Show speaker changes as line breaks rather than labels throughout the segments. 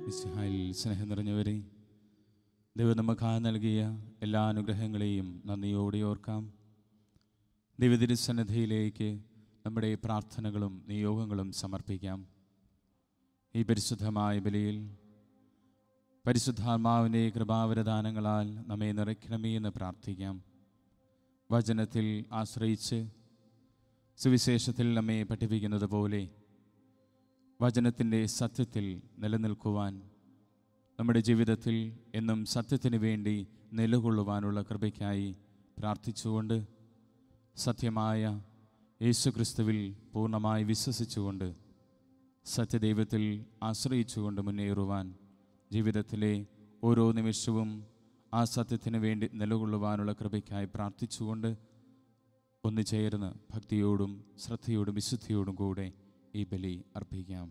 മിശിഹായിൽ സ്നേഹം നിറഞ്ഞവരെ ദൈവം നമുക്ക് നൽകിയ എല്ലാ അനുഗ്രഹങ്ങളെയും നന്ദിയോടെ ഓർക്കാം ദൈവതിരുസന്നിധിയിലേക്ക് നമ്മുടെ പ്രാർത്ഥനകളും നിയോഗങ്ങളും സമർപ്പിക്കാം ഈ പരിശുദ്ധമായ ബലിയിൽ പരിശുദ്ധാത്മാവിൻ്റെ കൃപാവരദാനങ്ങളാൽ നമ്മെ നിറയ്ക്കണമേ എന്ന് പ്രാർത്ഥിക്കാം വചനത്തിൽ ആശ്രയിച്ച് സുവിശേഷത്തിൽ നമ്മെ പഠിപ്പിക്കുന്നത് പോലെ വചനത്തിൻ്റെ സത്യത്തിൽ നിലനിൽക്കുവാൻ നമ്മുടെ ജീവിതത്തിൽ എന്നും സത്യത്തിന് വേണ്ടി നിലകൊള്ളുവാനുള്ള കൃപയ്ക്കായി പ്രാർത്ഥിച്ചുകൊണ്ട് സത്യമായ യേശുക്രിസ്തുവിൽ പൂർണ്ണമായി വിശ്വസിച്ചുകൊണ്ട് സത്യദൈവത്തിൽ ആശ്രയിച്ചുകൊണ്ട് മുന്നേറുവാൻ ജീവിതത്തിലെ ഓരോ നിമിഷവും ആ സത്യത്തിന് വേണ്ടി നിലകൊള്ളുവാനുള്ള കൃപയ്ക്കായി പ്രാർത്ഥിച്ചുകൊണ്ട് ഒന്നു ചേർന്ന് ഭക്തിയോടും ശ്രദ്ധയോടും വിശുദ്ധിയോടും കൂടെ ഈ ബലി അർപ്പിക്കാം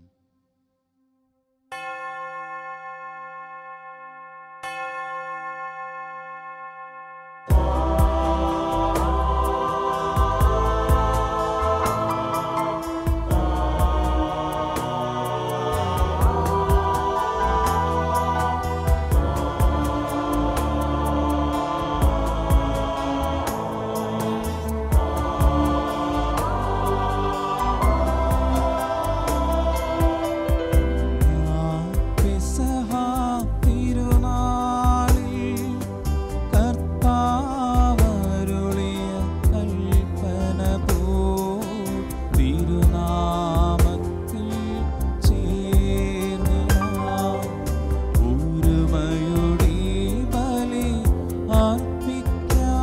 പെസഹ തിരുനാളിൽ കർത്താവരുളിയ കൽപ്പന പോൽ തിരുനാമത്തിൽ ചേർന്നിടാം. ഒരുമയോടെ ബലി അർപ്പിക്കാം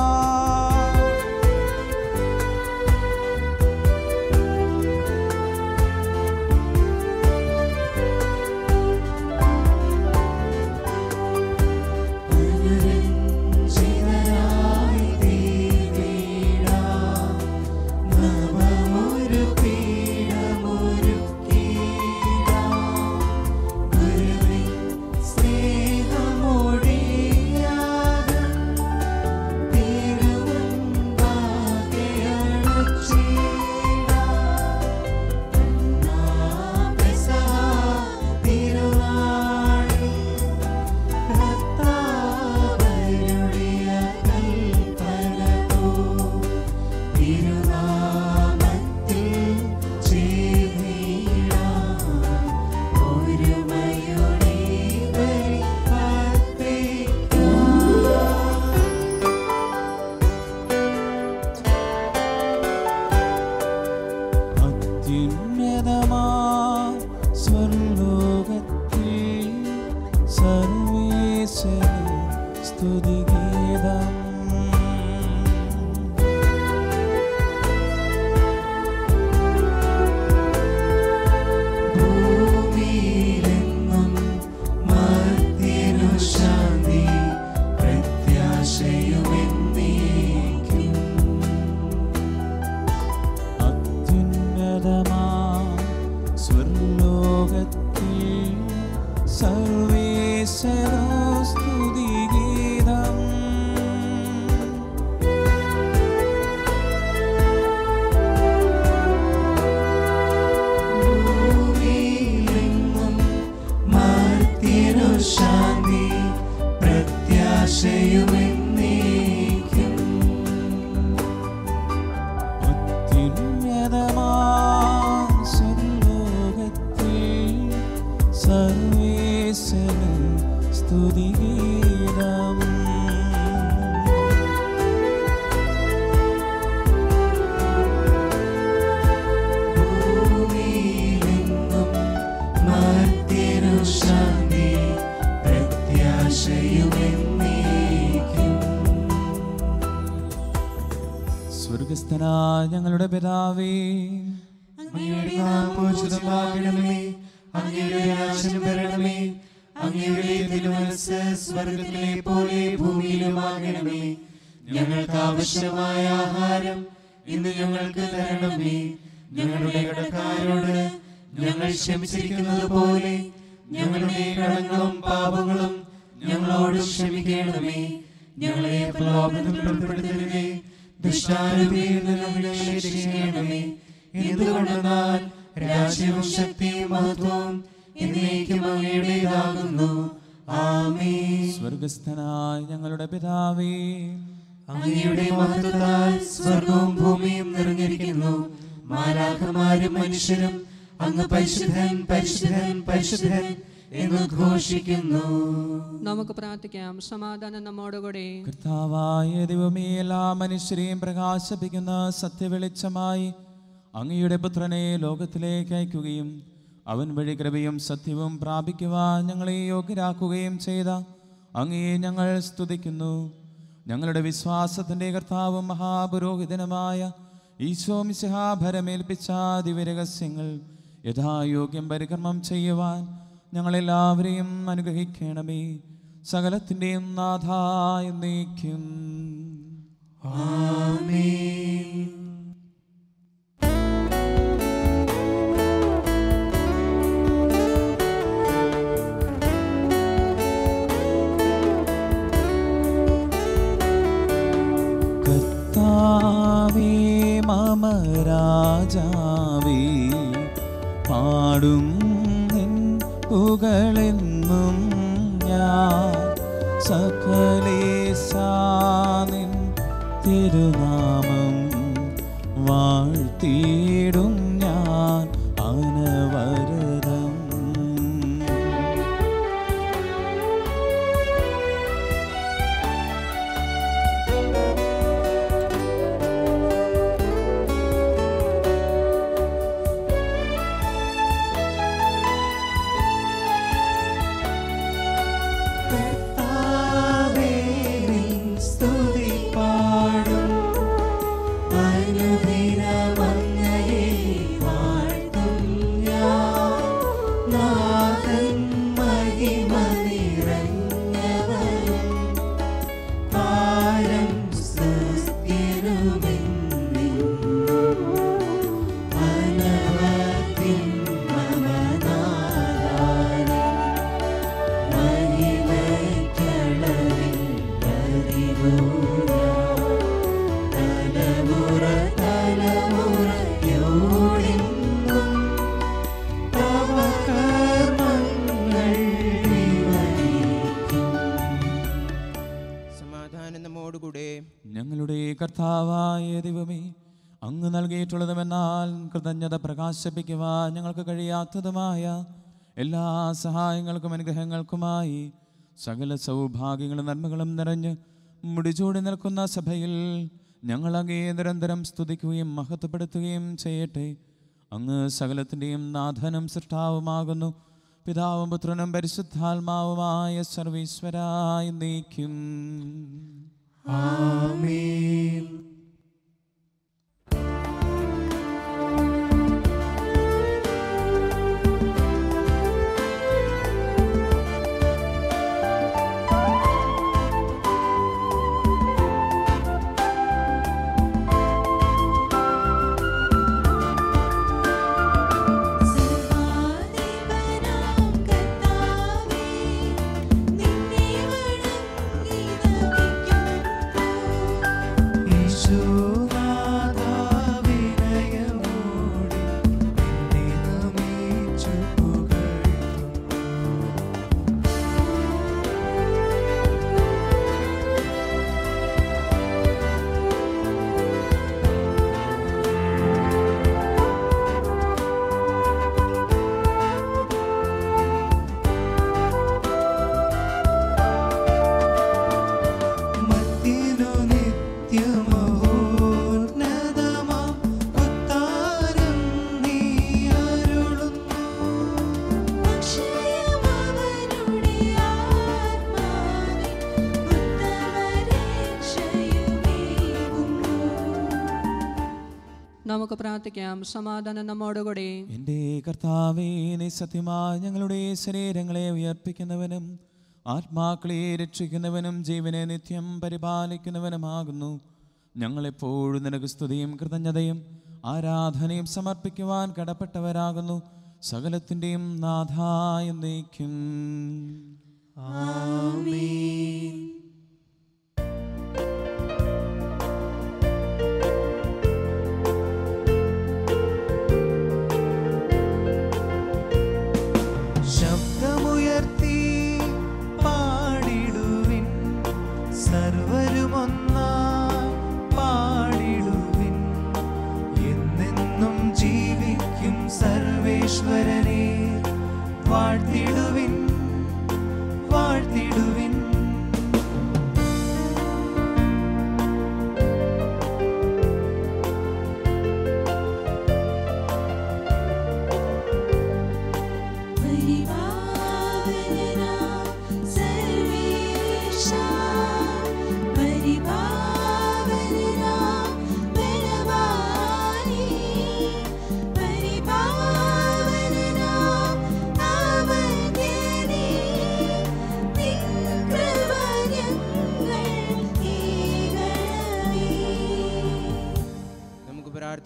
അത്യുന്നതമാ സ്വർലോകത്തിൽ സർവേശ്വര സ്തുതിഗീതം അത്യുന്നതമാ സ്വർലോകത്തിൽ സർവേശ്വര സ്തുതിഗീതം
ശാന്തി പ്രത്യാശയുമെന്നേക്കും
അത്യുന്നതമാ സ്വർലോകത്തിൽ സർവേശ്വര സ്തുതിഗീതം
ഭൂമിയിലെങ്ങും മർത്യനു ശാന്തി പ്രത്യാശയുമെന്നേക്കും
സ്വർഗസ്ഥനായ ഞങ്ങളുടെ പിതാവേ
അങ്ങയുടെ നാമം പൂജിതമാകണമേ അങ്ങയുടെ രാജ്യം വരണമേ അങ്ങയുടെ തിരുമനസ് സ്വർഗത്തിലെ പോലെ ഭൂമിയിലുമാകണമേ ഞങ്ങൾക്ക് ആവശ്യമായ ആഹാരം ഇന്ന് ഞങ്ങൾക്ക് തരണമേ ഞങ്ങളുടെ കടക്കാരോട് ഞങ്ങൾ ക്ഷമിച്ചിരിക്കുന്നത് പോലെ ഞങ്ങളുടെ കടങ്ങളും പാപങ്ങളും ഞങ്ങളോട് ക്ഷമിക്കണമേ ഞങ്ങളെ പ്രലോഭനത്തിൽ ഉൾപ്പെടുത്തരുതേ ദുഷ്ടാരൂപിയിൽ നിന്ന് ഞങ്ങളെ രക്ഷിക്കണമേ എന്തുകൊണ്ടെന്നാൽ രാജ്യവും ശക്തിയും മഹത്വവും എന്നേക്കും അങ്ങയുടേതാകുന്നു ആമേൻ
സ്വർഗസ്ഥനായ ഞങ്ങളുടെ പിതാവേ
അങ്ങയുടെ മഹത്വത്താൽ സ്വർഗവും ഭൂമിയും നിറഞ്ഞിരിക്കുന്നു മാലാഖമാരും മനുഷ്യരും അങ്ങ് പരിശുദ്ധൻ പരിശുദ്ധൻ പരിശുദ്ധൻ എന്ന് ഘോഷിക്കുന്നു
നമുക്ക് പ്രാർത്ഥിക്കാം സമാധാനം നമ്മോടുകൂടി
കർത്താവായ ദൈവമേ എല്ലാ മനുഷ്യരെയും പ്രകാശിപ്പിക്കുന്ന സത്യവെളിച്ചമായി അങ്ങയുടെ പുത്രനെ ലോകത്തിലേക്ക് അയക്കുകയും അവൻ വഴി കൃപയും സത്യവും പ്രാപിക്കുവാൻ ഞങ്ങളെ യോഗ്യരാക്കുകയും ചെയ്ത അങ്ങയെ ഞങ്ങൾ സ്തുതിക്കുന്നു ഞങ്ങളുടെ വിശ്വാസത്തിൻ്റെ കർത്താവും മഹാപുരോഹിതനുമായ ഈശോ മിശിഹ ഭരമേൽപ്പിച്ച ദിവ്യരഹസ്യങ്ങൾ യഥായോഗ്യം പരിക്രമം ചെയ്യുവാൻ ഞങ്ങളെല്ലാവരെയും അനുഗ്രഹിക്കണമേ സകലത്തിൻ്റെയും നാഥായ നീക്കും കർത്താവേ മമ രാജാവേ പാടും നിൻ പുകളെന്നും ഞാൻ സകലേശാനിൻ തിരുനാമം വാഴ്ത്തിയിടും ഞാൻ അനവരതം
കർത്താവേ, നിൻ സ്തുതി പാടും. അനുദിനം അങ്ങയെ വാഴ്ത്തും ഞാൻ. നാഥൻ മഹിമ നിറഞ്ഞവനും പാരം സ്തുത്യനുമെന്നും അനവധിം മമ നാഥാനേ മഹിമയ്ക്കളവിൽ പരിപൂർണ തലമുറ തലമുറയോടെന്നും തവ കർമ്മങ്ങൾ വിവരിക്കും
സമാധാനം നമ്മോടുകൂടെ
ഞങ്ങളുടെ കർത്താവായ ദൈവമേ അങ്ങ് നൽകിയിട്ടുള്ളതുമെന്നാൽ കൃതജ്ഞത പ്രകാശിപ്പിക്കുവാൻ ഞങ്ങൾക്ക് കഴിയാത്തതുമായ എല്ലാ സഹായങ്ങൾക്കും അനുഗ്രഹങ്ങൾക്കുമായി സകല സൗഭാഗ്യങ്ങളും നന്മകളും നിറഞ്ഞ് മുടിചൂടി നിൽക്കുന്ന സഭയിൽ ഞങ്ങൾ അങ്ങേ നിരന്തരം സ്തുതിക്കുകയും മഹത്വപ്പെടുത്തുകയും ചെയ്യട്ടെ അങ്ങ് സകലത്തിൻ്റെയും നാഥനും സൃഷ്ടാവുമാകുന്നു പിതാവും പുത്രനും പരിശുദ്ധാത്മാവുമായ സർവീശ്വരായി നീക്കും
ആമേൻ
സർവാധിപനാം കർത്താവേ നിന്നെ വണങ്ങി നമിക്കുന്നു
യേശുനാഥാ വിനയമോടെ നിന്നെ നമിച്ചു പുകഴ്ത്തുന്നു മത്തിനു നിത്യമഹോന്നതമാം ഉത്താരം നീ അരുളുന്നു
അക്ഷയമവനുടെ ആത്മാവിൻ ഉത്തമരക്ഷയുമേകുന്നു
നമുക്ക് പ്രാർത്ഥിക്കാം സമാധാനം നമ്മോടുകൂടി
എൻ്റെ കർത്താവേ നീ സത്യമായി ഞങ്ങളുടെ ശരീരങ്ങളെ ഉയർപ്പിക്കുന്നവനും ആത്മാക്കളെ രക്ഷിക്കുന്നവനും ജീവനെ നിത്യം പരിപാലിക്കുന്നവനുമാകുന്നു ഞങ്ങളെപ്പോഴും നിനക്ക് സ്തുതിയും കൃതജ്ഞതയും ആരാധനയും സമർപ്പിക്കുവാൻ കടപ്പെട്ടവരാകുന്നു സകലത്തിൻ്റെയും നാഥായ നീക്കും
ആമേൻ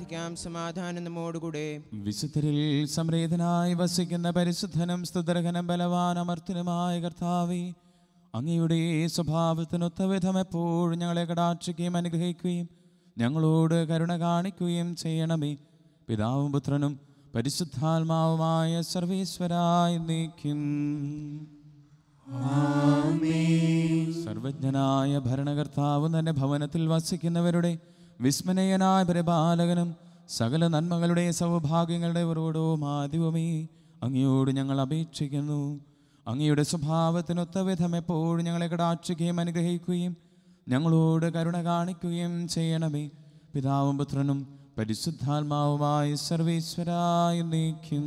പ്രാർത്ഥിക്കാം സമാധാനം നമ്മോടുകൂടെ
വിശുദ്ധരിൽ സംപ്രീതനായി വസിക്കുന്ന പരിശുദ്ധനും സ്തുതർഹനം ബലവാൻ അമർത്തനുമായ കർത്താവേ അങ്ങയുടെ സ്വഭാവത്തിനൊത്ത വിധം എപ്പോഴും ഞങ്ങളെ കടാക്ഷിക്കുകയും അനുഗ്രഹിക്കുകയും ഞങ്ങളോട് കരുണ കാണിക്കുകയും ചെയ്യണമേ പിതാവും പുത്രനും പരിശുദ്ധാത്മാവുമായ സർവീശ്വരായി നീക്കും സർവജ്ഞനായ ഭരണകർത്താവ് തന്നെ ഭവനത്തിൽ വസിക്കുന്നവരുടെ വിസ്മനീയനായ പരിപാലകനും സകല നന്മകളുടെ സൗഭാഗ്യങ്ങളുടെ ഉറവിടവും ആദ്യവുമേ അങ്ങയോട് ഞങ്ങൾ അപേക്ഷിക്കുന്നു അങ്ങയുടെ സ്വഭാവത്തിനൊത്ത വിധം എപ്പോഴും ഞങ്ങളെ കടാക്ഷിക്കുകയും അനുഗ്രഹിക്കുകയും ഞങ്ങളോട് കരുണ കാണിക്കുകയും ചെയ്യണമേ പിതാവും പുത്രനും പരിശുദ്ധാത്മാവുമായി സർവീശ്വരായി നീക്കും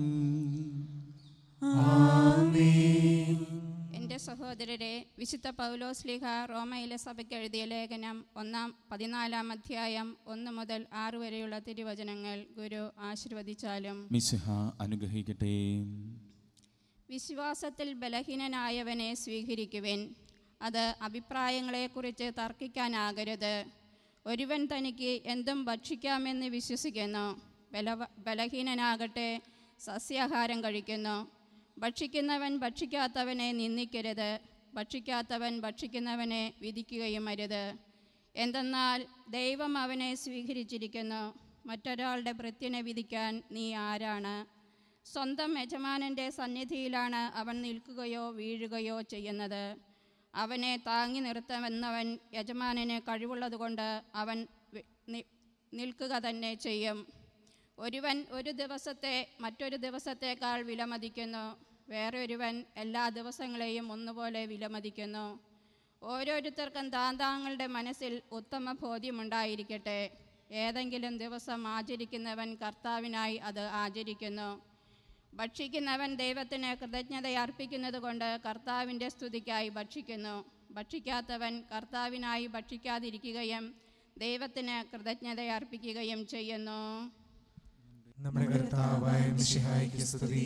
എൻ്റെ സഹോദരരെ വിശുദ്ധ പൗലോസ് ലീഹ റോമയിലെ സഭയ്ക്ക് എഴുതിയ ലേഖനം ഒന്നാം പതിനാലാം അധ്യായം ഒന്ന് മുതൽ ആറ് വരെയുള്ള തിരുവചനങ്ങൾ ഗുരു ആശീർവദിച്ചാലും
മിശിഹ അനുഗ്രഹിക്കട്ടെ
വിശ്വാസത്തിൽ ബലഹീനനായവനെ സ്വീകരിക്കുവിൻ അത് അഭിപ്രായങ്ങളെക്കുറിച്ച് തർക്കിക്കാനാകരുത് ഒരുവൻ തനിക്ക് എന്തും ഭക്ഷിക്കാമെന്ന് വിശ്വസിക്കുന്നു ബല ബലഹീനനാകട്ടെ സസ്യാഹാരം കഴിക്കുന്നു ഭക്ഷിക്കുന്നവൻ ഭക്ഷിക്കാത്തവനെ നിന്ദിക്കരുത് ഭക്ഷിക്കാത്തവൻ ഭക്ഷിക്കുന്നവനെ വിധിക്കുകയും അരുത് എന്തെന്നാൽ ദൈവം അവനെ സ്വീകരിച്ചിരിക്കുന്നു മറ്റൊരാളുടെ ഭൃത്യനെ വിധിക്കാൻ നീ ആരാണ് സ്വന്തം യജമാനൻ്റെ സന്നിധിയിലാണ് അവൻ നിൽക്കുകയോ വീഴുകയോ ചെയ്യുന്നത് അവനെ താങ്ങി നിർത്തുമെന്നവൻ യജമാനന് കഴിവുള്ളതുകൊണ്ട് അവൻ വി- നി- നിൽക്കുക തന്നെ ചെയ്യും ഒരുവൻ ഒരു ദിവസത്തെ മറ്റൊരു ദിവസത്തേക്കാൾ വിലമതിക്കുന്നു വേറൊരുവൻ എല്ലാ ദിവസങ്ങളെയും ഒന്നുപോലെ വിലമതിക്കുന്നു ഓരോരുത്തർക്കും താന്താങ്ങളുടെ മനസ്സിൽ ഉത്തമ ബോധ്യമുണ്ടായിരിക്കട്ടെ ഏതെങ്കിലും ദിവസം ആചരിക്കുന്നവൻ കർത്താവിനായി അത് ആചരിക്കുന്നു ഭക്ഷിക്കുന്നവൻ ദൈവത്തിന് കൃതജ്ഞത അർപ്പിക്കുന്നത് കൊണ്ട് കർത്താവിൻ്റെ സ്തുതിക്കായി ഭക്ഷിക്കുന്നു ഭക്ഷിക്കാത്തവൻ കർത്താവിനായി ഭക്ഷിക്കാതിരിക്കുകയും ദൈവത്തിന് കൃതജ്ഞത അർപ്പിക്കുകയും ചെയ്യുന്നു
നമ്മുടെ കർത്താവായ മിശിഹായ്ക്ക് സ്തുതി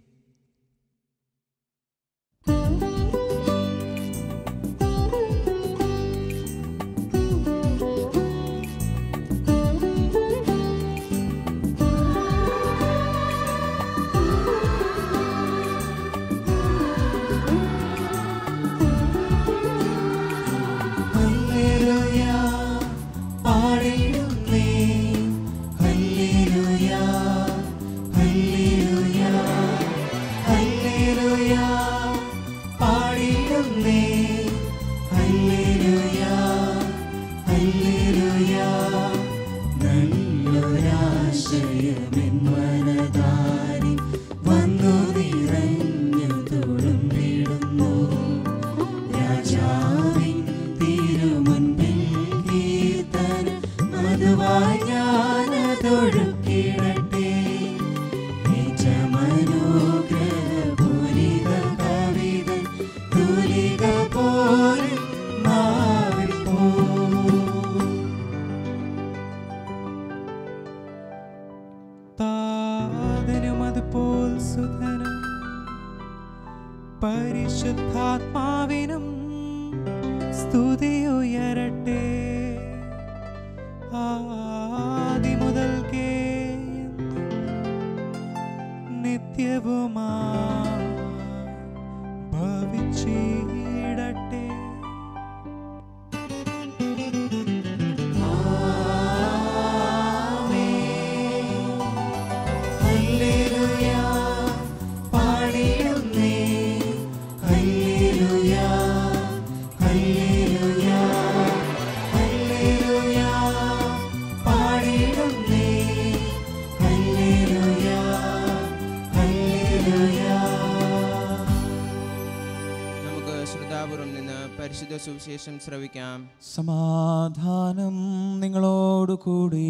ഹല്ലേലൂയ പാടിടുന്നേ ഹല്ലേലൂയ ഹല്ലേലൂയ ഹല്ലേലൂയ പാടിടുന്നേ ഹല്ലേലൂയ ഹല്ലേലൂയ നല്ലൊരാശയമെൻ മനതാരി വന്നു നിറഞ്ഞു തുളുമ്പിടുന്നു രാജാവിൻ തിരുമുൻപിൽ കീർത്തന മധുവായി ഞാനതൊഴുക്കിടട്ടെ നിജമനോഗ്രഹപൂരിത കവിത തുലിക പോലെ നാവിൽ പോ താതനും അതുപോൽ സുധനം പരിശുദ്ധാത്മാവിനും സ്തുതിയുയരട്ടെ ആദി മുതൽക്കേ നിത്യവുമാ ഭവിച്ചിടട്ടെ ഹല്ലേലൂയ പാടിടുന്നേ ഹല്ലേലൂയ ഹല്ലേലൂയ ഹല്ലേലൂയ പാടിടുന്നേ ഹല്ലേലൂയ ഹല്ലേലൂയ
നമുക്ക് ശ്രദ്ധാപൂർവം നിന്ന് പരിശുദ്ധ സുവിശേഷം ശ്രവിക്കാം
സമാധാനം നിങ്ങളോടു കൂടി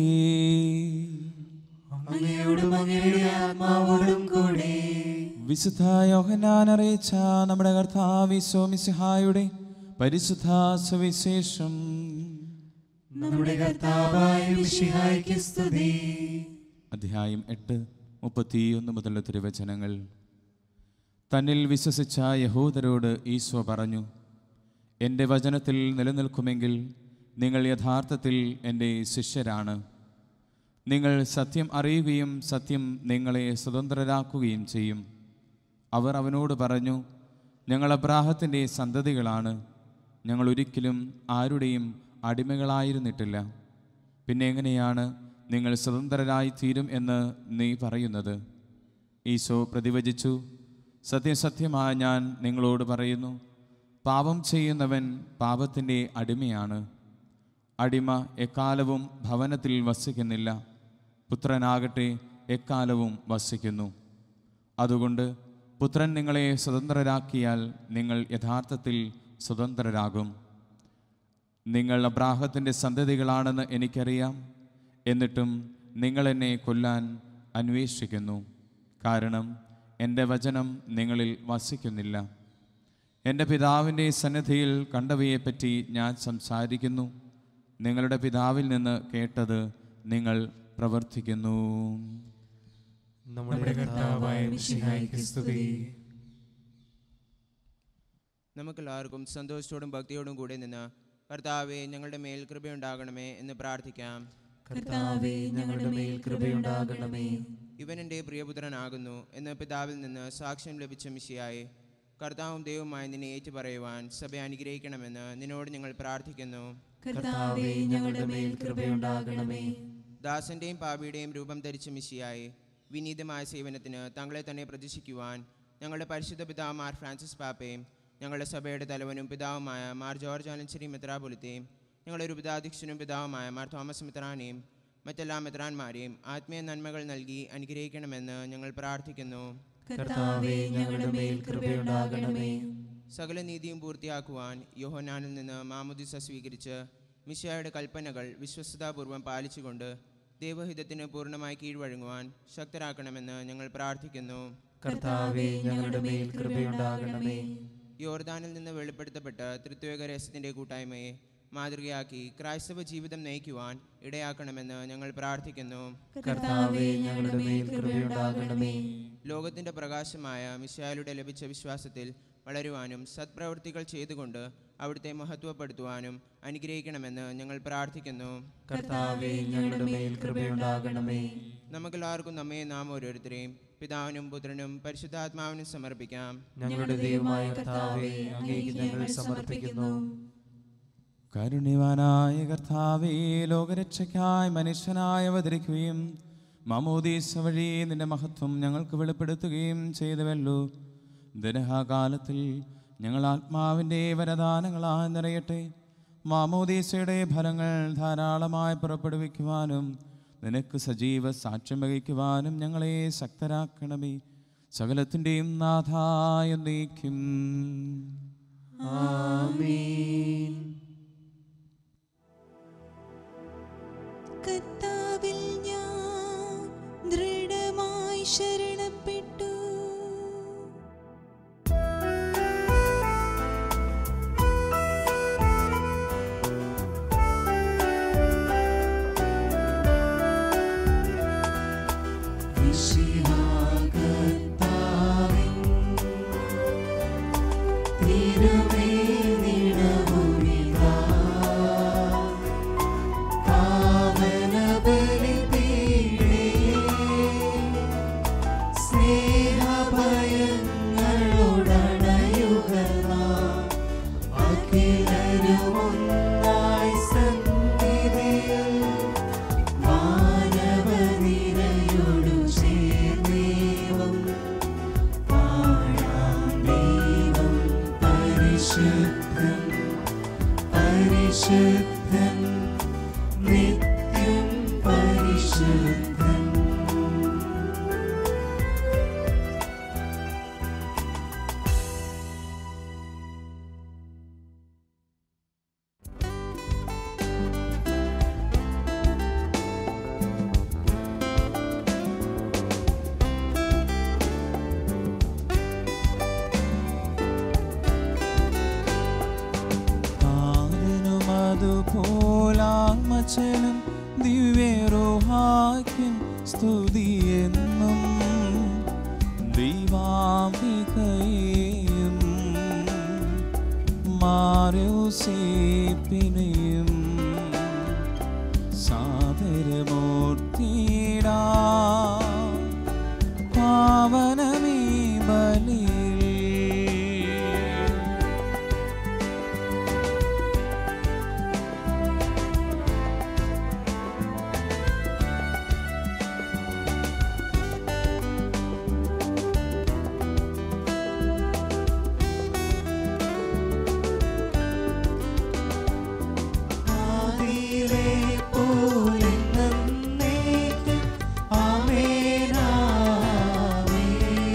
അങ്ങയോടും അങ്ങയുടെ ആത്മാവോടും കൂടി
വിശുദ്ധ യോഹന്നാൻ അറിയിച്ച നമ്മുടെ കർത്താവിശോ മിശിഹായുടെ പരിശുദ്ധ സുവിശേഷം
നമ്മുടെ കർത്താവായ മിശിഹായ്ക്ക് സ്തുതി
അധ്യായം എട്ട് മുപ്പത്തിയൊന്ന് മുതലുള്ള തിരുവചനങ്ങൾ തന്നിൽ വിശ്വസിച്ച യഹൂദരോട് ഈശോ പറഞ്ഞു എൻ്റെ വചനത്തിൽ നിലനിൽക്കുമെങ്കിൽ നിങ്ങൾ യഥാർത്ഥത്തിൽ എൻ്റെ ശിഷ്യരാണ് നിങ്ങൾ സത്യം അറിയുകയും സത്യം നിങ്ങളെ സ്വതന്ത്രരാക്കുകയും ചെയ്യും അവർ അവനോട് പറഞ്ഞു ഞങ്ങൾ അബ്രാഹത്തിൻ്റെ സന്തതികളാണ് ഞങ്ങൾ ഒരിക്കലും ആരുടെയും അടിമകളായിരുന്നിട്ടില്ല പിന്നെ എങ്ങനെയാണ് നിങ്ങൾ സ്വതന്ത്രരായി തീരും എന്ന് നീ പറയുന്നത് ഈശോ പ്രതിവചിച്ചു സത്യസത്യമായ ഞാൻ നിങ്ങളോട് പറയുന്നു പാപം ചെയ്യുന്നവൻ പാപത്തിൻ്റെ അടിമയാണ് അടിമ എക്കാലവും ഭവനത്തിൽ വസിക്കുന്നില്ല പുത്രനാകട്ടെ എക്കാലവും വസിക്കുന്നു അതുകൊണ്ട് പുത്രൻ നിങ്ങളെ സ്വതന്ത്രരാക്കിയാൽ നിങ്ങൾ യഥാർത്ഥത്തിൽ സ്വതന്ത്രരാകും നിങ്ങൾ അബ്രാഹത്തിൻ്റെ സന്തതികളാണെന്ന് എനിക്കറിയാം എന്നിട്ടും നിങ്ങൾ എന്നെ കൊല്ലാൻ അന്വേഷിക്കുന്നു കാരണം എൻ്റെ വചനം നിങ്ങളിൽ വസിക്കുന്നില്ല എൻ്റെ പിതാവിൻ്റെ സന്നിധിയിൽ കണ്ടവയെപ്പറ്റി ഞാൻ സംസാരിക്കുന്നു നിങ്ങളുടെ പിതാവിൽ നിന്ന് കേട്ടത് നിങ്ങൾ പ്രവർത്തിക്കുന്നു
നമ്മുടെ കർത്താവായ മിശിഹായ്ക്ക് സ്തുതി
നമുക്കെല്ലാവർക്കും സന്തോഷത്തോടും ഭക്തിയോടും കൂടെ നിന്ന് കർത്താവെ ഞങ്ങളുടെ മേൽ കൃപയുണ്ടാകണമേ എന്ന് പ്രാർത്ഥിക്കാം
കർത്താവേ ഞങ്ങളുടെ മേൽ കൃപയുണ്ടാകണമേ
ഇവൻ എൻ്റെ പ്രിയപുത്രനാകുന്നു എന്ന് പിതാവിൽ നിന്ന് സാക്ഷ്യം ലഭിച്ച മിശിയായി കർത്താവും ദൈവവുമായ നിന്നെ ഏറ്റുപറയുവാൻ സഭ അനുഗ്രഹിക്കണമെന്ന് നിന്നോട് ഞങ്ങൾ പ്രാർത്ഥിക്കുന്നു
കർത്താവേ ഞങ്ങളുടെ മേൽ കൃപയുണ്ടാകണമേ
ദാസന്റെയും പാപിയുടെയും രൂപം ധരിച്ച മിശിയായി വിനീതമായ സേവനത്തിന് തങ്ങളെ തന്നെ പ്രതീക്ഷിക്കുവാൻ ഞങ്ങളുടെ പരിശുദ്ധ പിതാവ് മാർ ഫ്രാൻസിസ് പാപ്പയും ഞങ്ങളുടെ സഭയുടെ തലവനും പിതാവുമായ മാർ ജോർജ് ആലഞ്ചേരി മെത്രാപൊലിത്തെയും ഞങ്ങളുടെ രൂപതാധ്യക്ഷനും പിതാവുമായ മാർ തോമസ് മിത്രാനെയും മറ്റെല്ലാ മെത്രാന്മാരെയും ആത്മീയ നന്മകൾ നൽകി അനുഗ്രഹിക്കണമെന്ന് ഞങ്ങൾ പ്രാർത്ഥിക്കുന്നു
കർത്താവേ ഞങ്ങളുടെ മേൽ കൃപയുണ്ടാകണമേ
സകല നീതിയും പൂർത്തിയാക്കുവാൻ യോഹനാനിൽ നിന്ന് മാമുദിസ സ്വീകരിച്ച് മിശായുടെ കൽപ്പനകൾ വിശ്വസ്തതാപൂർവം പാലിച്ചുകൊണ്ട് ദൈവഹിതത്തിന് പൂർണ്ണമായി കീഴ്വഴങ്ങുവാൻ ശക്തരാക്കണമെന്ന് ഞങ്ങൾ പ്രാർത്ഥിക്കുന്നു
കർത്താവേ ഞങ്ങളുടെ മേൽ കൃപയുണ്ടാകണമേ
യോർദാനിൽ നിന്ന് വെളിപ്പെടുത്തപ്പെട്ട തൃത്വേക രഹസ്യത്തിൻ്റെ കൂട്ടായ്മയെ മാതൃകയാക്കി ക്രൈസ്തവ ജീവിതം നയിക്കുവാൻ ഇടയാക്കണമെന്ന് ഞങ്ങൾ പ്രാർത്ഥിക്കുന്നു
കർത്താവേ ഞങ്ങളുടെ മേൽ കൃപയുണ്ടാകണമേ
ലോകത്തിൻ്റെ പ്രകാശമായ മിശായുടെ ലഭിച്ച വിശ്വാസത്തിൽ വളരുവാനും സത്പ്രവൃത്തികൾ ചെയ്തുകൊണ്ട് അവിടുത്തെ മഹത്വപ്പെടുത്തുവാനും അനുഗ്രഹിക്കണമെന്ന് ഞങ്ങൾ പ്രാർത്ഥിക്കുന്നു
കർത്താവേ ഞങ്ങളുടെ മേൽ കൃപയുണ്ടാകണമേ
നമുക്കെല്ലാവർക്കും നമ്മെ നാം ഓരോരുത്തരെയും പിതാവിനും പുത്രനും പരിശുദ്ധാത്മാവിനും സമർപ്പിക്കാം
ഞങ്ങളുടെ ദൈവമായ കർത്താവേ അങ്ങേക്ക് ഞങ്ങൾ സമർപ്പിക്കുന്നു
കാരുണ്യവാനായ കർത്താവേ ലോകരക്ഷയ്ക്കായി മനുഷ്യനായി അവതരിക്കുകയും മമോദീസ വഴി നിന്റെ മഹത്വം ഞങ്ങൾക്ക് വെളിപ്പെടുത്തുകയും ചെയ്തുവല്ലോ ദനഹാകാലത്തിൽ ഞങ്ങൾ ആത്മാവിൻ്റെ വരദാനങ്ങളായി നിറയട്ടെ മാമോദീസയുടെ ഫലങ്ങൾ ധാരാളമായി പുറപ്പെടുവിക്കുവാനും നിനക്ക് സജീവ സാക്ഷ്യം വഹിക്കുവാനും ഞങ്ങളെ ശക്തരാക്കണമേ സകലത്തിൻ്റെയും നാഥായ നീക്കും
ആമേൻ
കർത്താവിൽ ഞാൻ ദൃഢമായി ശരണപ്പെട്ടു
വിശിഹാകർത്താവിൻ തിരുമേനിടവുമിതാ. പാവനബലിപീഠേ, സ്നേഹഭയങ്ങളുടണയുക നാം. അഖിലരുമൊന്നായി സന്നിധിയിൽ മാനവനിരയോടു ചേർന്നേവം പാഴാം ദൈവം പരിശുദ്ധൻ പരിശുദ്ധൻ നിത്യം പരിശുദ്ധൻ
ആദിനും അതുപോലാത്മചലം ദിവ്യരോഹാക്യം സ്തുതിയെന്നും ദൈവാംബികയെയും മാര്യോസേപ്പിനെയും സാദരമൂർത്തിടാ പാവനമീ ബലിയിൽ
ആദിയിലെ പോലെ നന്നേക്കും ആമേനാമേ.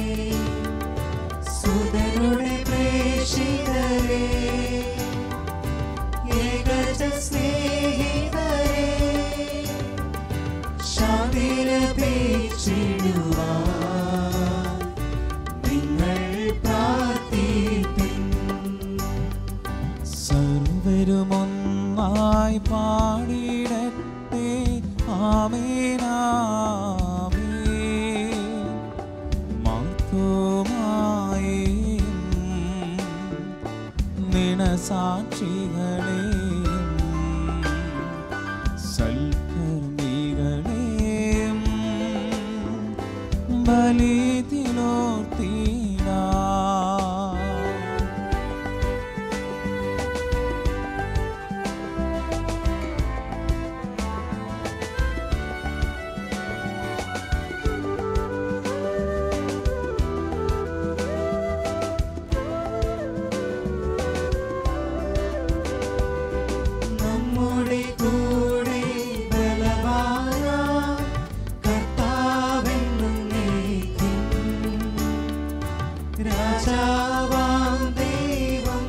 സുതനുടെ പ്രേഷിതരേ, ഏകജ സ്നേഹിതരേ, ശാന്തി ലഭിച്ചിടുവാൻ നിങ്ങൾ പ്രാർത്ഥിപ്പിൻ
സർവരുമൊന്നായി പാടിടട്ടെ ആമേനാമേ മാർത്തോമായേയും നിണസാക്ഷികളെയും സൽക്കർമ്മികളെയും ബലിതിലോർത്തിടാ
നമ്മുടെ കൂടെ ബലവാന കർത്താവെന്നും നീക്കും രാജാവാം ദൈവം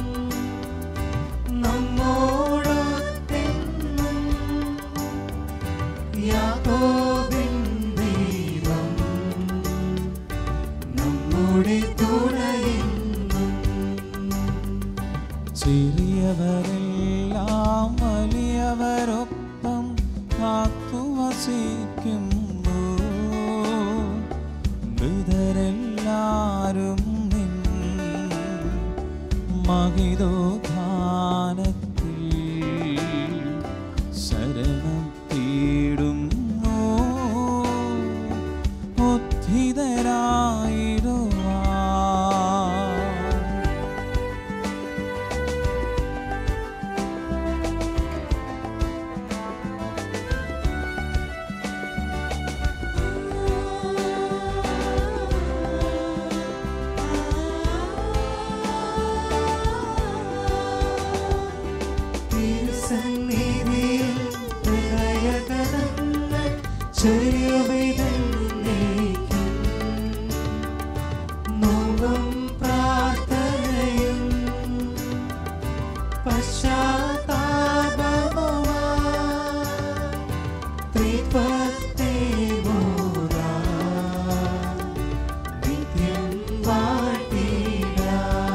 നമ്മോടൊത്തെന്നും യാക്കോബിൻ ദൈവം നമ്മുടെ തുണയെന്നും
ചെറിയവരെല്ലാം വലിയവരൊപ്പം കാത്തു വസിക്കുന്നു മൃതരെല്ലാരും നിൻ മഹിതോധാനത്തിൽ ശരണം തേടുന്നു ഉദ്ധിതരായിടുവാൻ
തിരുസന്നിധിയിൽ ഹൃദയകരങ്ങൾ ചൊരിയുവിതന്നേക്കും. നോവും പ്രാർത്ഥനയും പശ്ചാത്താപവുമായി ത്രിത്വത്തെ ഓരാൻ നിത്യം വാഴ്ത്തിടാം.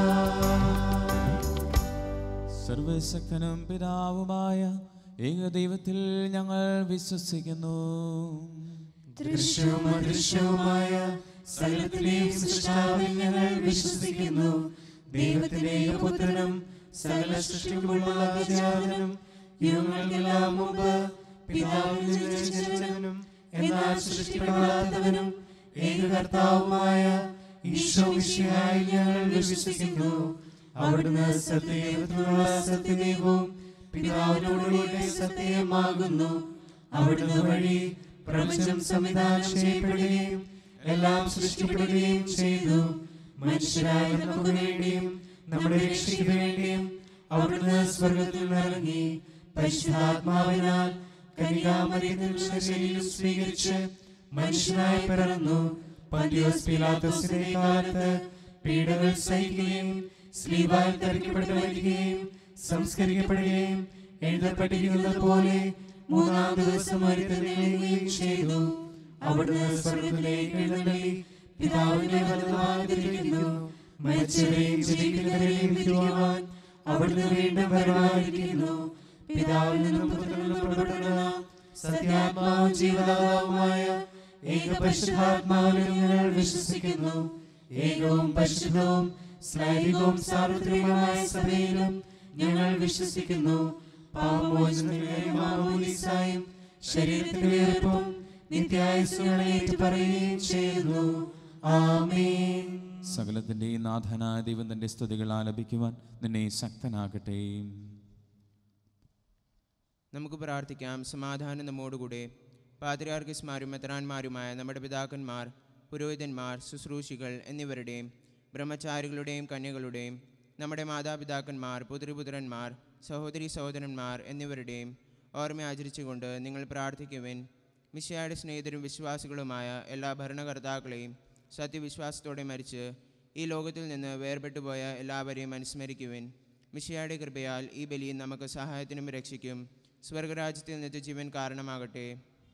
സർവശക്തനും പിതാവുമായ ഏകദൈവത്തിൽ ഞങ്ങൾ വിശ്വസിക്കുന്നു
ദൃശ്യവും അദൃശ്യവുമായ സകലത്തിലെയും സൃഷ്ടാവിൽ ഞങ്ങൾ വിശ്വസിക്കുന്നു ദൈവത്തിന്റെ പുത്രനും സകല സൃഷ്ടിക്കുമുള്ള വിദ്യാധനും യുഗങ്ങൾക്കെല്ലാം മുമ്പ് പിതാവിൽ നിന്ന് ജനിച്ചവനും എന്നാൽ സൃഷ്ടിക്കപ്പെടാത്തവനും ഏകകർത്താവുമായ ഈശോ വിഷയായി ഞങ്ങൾ വിശ്വസിക്കുന്നു അവിടുന്ന് സത്യദൈവത്തിനുള്ള സത്യദൈവവും പിതാവിനോടുകൂടെ സത്യമാകുന്നു അവിടുന്ന് വഴി പ്രപഞ്ചം സംവിധാനം ചെയ്യപ്പെടുകയും എല്ലാം സൃഷ്ടിക്കപ്പെടുകയും ചെയ്തു മനുഷ്യരായ നമുക്ക് വേണ്ടിയും നമ്മുടെ രക്ഷയ്ക്ക് വേണ്ടിയും അവിടുന്ന് സ്വർഗത്തിൽ നിറങ്ങി പരിശുദ്ധാത്മാവിനാൽ കനികാമറിയത്തിൽ ശരീരം സ്വീകരിച്ച് മനുഷ്യനായി പിറന്നു പന്തിയോസ് പീലാത്തോസിന്റെ കാലത്ത് പീഡകൾ സഹിക്കുകയും സ്ലീവായിൽ തരിക്കപ്പെട്ട് മരിക്കുകയും സംസ്കരിക്കപ്പെടുകയും എഴുതപ്പെട്ടിരിക്കുന്നത് പോലെ മൂന്നാം ദിവസം മരിക്കുകയും ചെയ്തു അവിടുന്ന് സ്വർഗത്തിലേക്ക് എഴുന്നള്ളി പിതാവിനെ വലതുഭാഗത്തിരിക്കുന്നു മരിച്ചവരെയും ജനിക്കുന്നവരെയും വിധിക്കുവാൻ അവിടുന്ന് വീണ്ടും വരവായിരിക്കുന്നു പിതാവിൽ നിന്നും പുത്രനിൽ നിന്നും പുറപ്പെടുന്ന സത്യാത്മാവും ജീവദാതാവുമായ ഏക പരിശുദ്ധാത്മാവിലും ഞങ്ങൾ വിശ്വസിക്കുന്നു ഏകവും പരിശുദ്ധവും സ്ലൈവികവും സാർവത്രികമായ സഭയിലും ഞങ്ങൾ വിശ്വസിക്കുന്നു പാപമോചനത്തിനായി മാമോദീസായും ശരീരത്തിന്റെ വീർപ്പും നിത്യായുസ്സുകളെ ഏറ്റുപറയുകയും ചെയ്യുന്നു ആമേൻ
സകലത്തിൻ്റെ നാഥനായ ദൈവം തൻ്റെ സ്തുതികൾ ആലപിക്കുവാൻ നിന്നെ ശക്തനാകട്ടെ
നമുക്ക് പ്രാർത്ഥിക്കാം സമാധാനം നമ്മോടുകൂടെ പാത്രിയാർക്കിസ്മാരും മെത്രാന്മാരുമായ നമ്മുടെ പിതാക്കന്മാർ പുരോഹിതന്മാർ ശുശ്രൂഷികൾ എന്നിവരുടെയും ബ്രഹ്മചാരികളുടെയും കന്യകളുടെയും നമ്മുടെ മാതാപിതാക്കന്മാർ പുത്രിപുത്രന്മാർ സഹോദരി സഹോദരന്മാർ എന്നിവരുടെയും ഓർമ്മ ആചരിച്ചുകൊണ്ട് നിങ്ങൾ പ്രാർത്ഥിക്കുവിൻ മിശയുടെ സ്നേഹിതരും വിശ്വാസികളുമായ എല്ലാ ഭരണകർത്താക്കളെയും സത്യവിശ്വാസത്തോടെ മരിച്ച് ഈ ലോകത്തിൽ നിന്ന് വേർപെട്ടുപോയ എല്ലാവരെയും അനുസ്മരിക്കുവിൻ മിശയുടെ കൃപയാൽ ഈ ബലി നമുക്ക് സഹായത്തിനും രക്ഷയ്ക്കും സ്വർഗരാജ്യത്തിൽ നിത്യജീവൻ കാരണമാകട്ടെ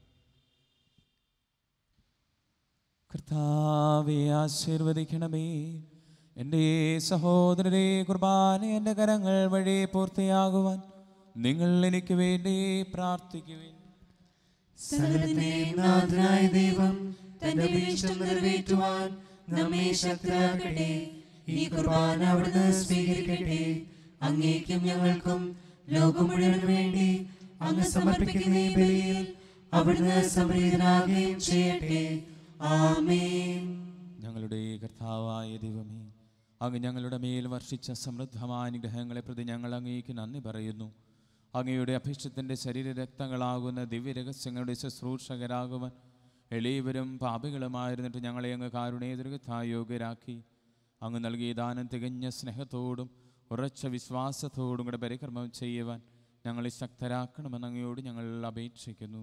കർത്താവെ ആശീർവദിക്കണമേ എൻ്റെ സഹോദരരെ കുർബാന എൻ്റെ കരങ്ങൾ വഴി പൂർത്തിയാകുവാൻ നിങ്ങൾ എനിക്ക് വേണ്ടി പ്രാർത്ഥിക്കുവിൻ
സകലത്തിന്റെയും നാഥനായ ദൈവം തന്റെ അഭീഷ്ടം നിറവേറ്റുവാൻ നമ്മെ ശക്തരാക്കട്ടെ ഈ കുർബാന അവിടുന്ന് സ്വീകരിക്കട്ടെ അങ്ങേക്കും ഞങ്ങൾക്കും ലോകം മുഴുവൻ വേണ്ടി അങ്ങ് സമർപ്പിക്കുന്ന ഈ ബലിയിൽ അവിടുന്ന് സംപ്രീതനാകുകയും ചെയ്യട്ടെ ആമേൻ
ഞങ്ങളുടെ കർത്താവായ ദൈവമേ അങ്ങ് ഞങ്ങളുടെ മേൽ വർഷിച്ച സമൃദ്ധമായ അനുഗ്രഹങ്ങളെ പ്രതി ഞങ്ങൾ അങ്ങേക്ക് നന്ദി പറയുന്നു അങ്ങയുടെ അഭിഷ്ടത്തിൻ്റെ ശരീരരക്തങ്ങളാകുന്ന ദിവ്യരഹസ്യങ്ങളുടെ ശുശ്രൂഷകരാകുവാൻ എളിയവരും പാപികളുമായിരുന്നിട്ട് ഞങ്ങളെ അങ്ങ് കാരുണേതൃകത്തായി യോഗ്യരാക്കി അങ്ങ് നൽകിയ ദാനം തികഞ്ഞ സ്നേഹത്തോടും ഉറച്ച വിശ്വാസത്തോടും കൂടെ പരിക്രമം ചെയ്യുവാൻ ഞങ്ങളെ ശക്തരാക്കണമെന്ന് അങ്ങയോട് ഞങ്ങൾ അപേക്ഷിക്കുന്നു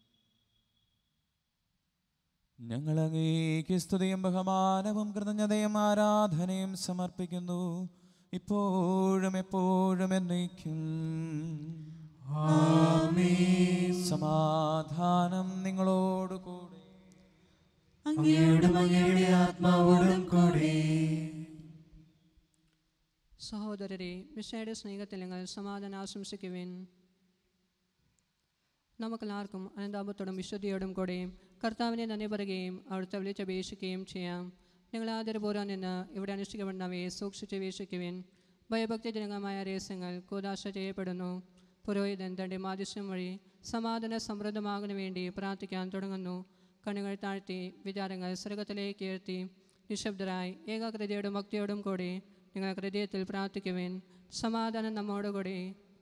ഞങ്ങൾ അങ്ങേക്ക് സ്തുതിയും ബഹുമാനവും കൃതജ്ഞതയും ആരാധനയും സമർപ്പിക്കുന്നു ഇപ്പോഴും എപ്പോഴും എന്നേക്കും സമാധാനം നിങ്ങളോട് കൂടെ
അങ്ങയോടും അങ്ങയുടെ ആത്മാവോടും കൂടെ
സഹോദരരെ മിശയുടെ സ്നേഹത്തിൽ നിങ്ങൾ സമാധാനം ആശംസിക്കുവിൻ നമുക്കെല്ലാവർക്കും അനന്താപത്തോടും വിശുദ്ധിയോടും കൂടെ കർത്താവിനെ നന്ദി പറയുകയും അവിടുത്തെ വിളിച്ചപേക്ഷിക്കുകയും ചെയ്യാം നിങ്ങൾ ആദരപൂർവ്വം നിന്ന് ഇവിടെ അനുഷ്ഠിക്കപ്പെടുന്നവയെ സൂക്ഷിച്ച് വീക്ഷിക്കുവിൻ ഭയഭക്തി ജനകമായ രഹസ്യങ്ങൾ കൂതാശ ചെയ്യപ്പെടുന്നു പുരോഹിതൻ തൻ്റെ മാധ്യസ്ഥം വഴി സമാധാന സമൃദ്ധമാകുന്നതിന് വേണ്ടി പ്രാർത്ഥിക്കാൻ തുടങ്ങുന്നു കണ്ണുകൾ താഴ്ത്തി വിചാരങ്ങൾ സ്വർഗത്തിലേക്ക് ഉയർത്തി നിശബ്ദരായി ഏകാഗ്രതയോടും ഭക്തിയോടും കൂടി നിങ്ങൾ ഹൃദയത്തിൽ പ്രാർത്ഥിക്കുവിൻ സമാധാനം നമ്മോടുകൂടി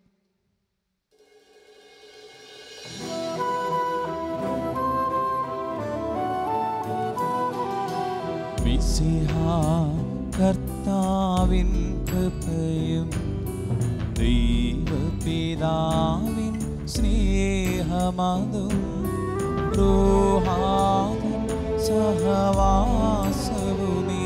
വിസിഹ കർത്താവിൻ കൃപയും ദൈവപിതാവിൻ സ്നേഹമതും ദ്രോഹാദൻ സഹവാസവുമേ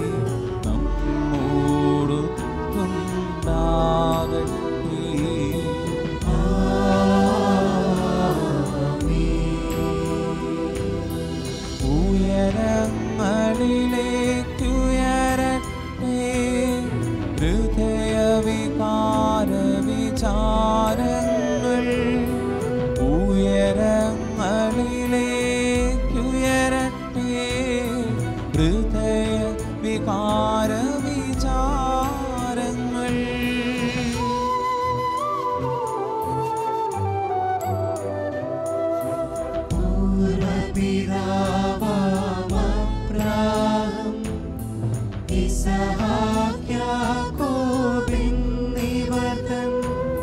നമ്മോടൊത്തുണ്ടാകട്ടെ ഉയരങ്ങളിലേക്കുയരട്ടെ ഹൃദയവികാര വിചാരങ്ങൾ ഉയരങ്ങളിലേക്കുയരട്ടെ ഹൃദയ വികാര വിചാരങ്ങൾ
പൂർവപിതാവാമബ്രാഹം ഇസഹാക്യാക്കോബിന്നിവർത്തൻ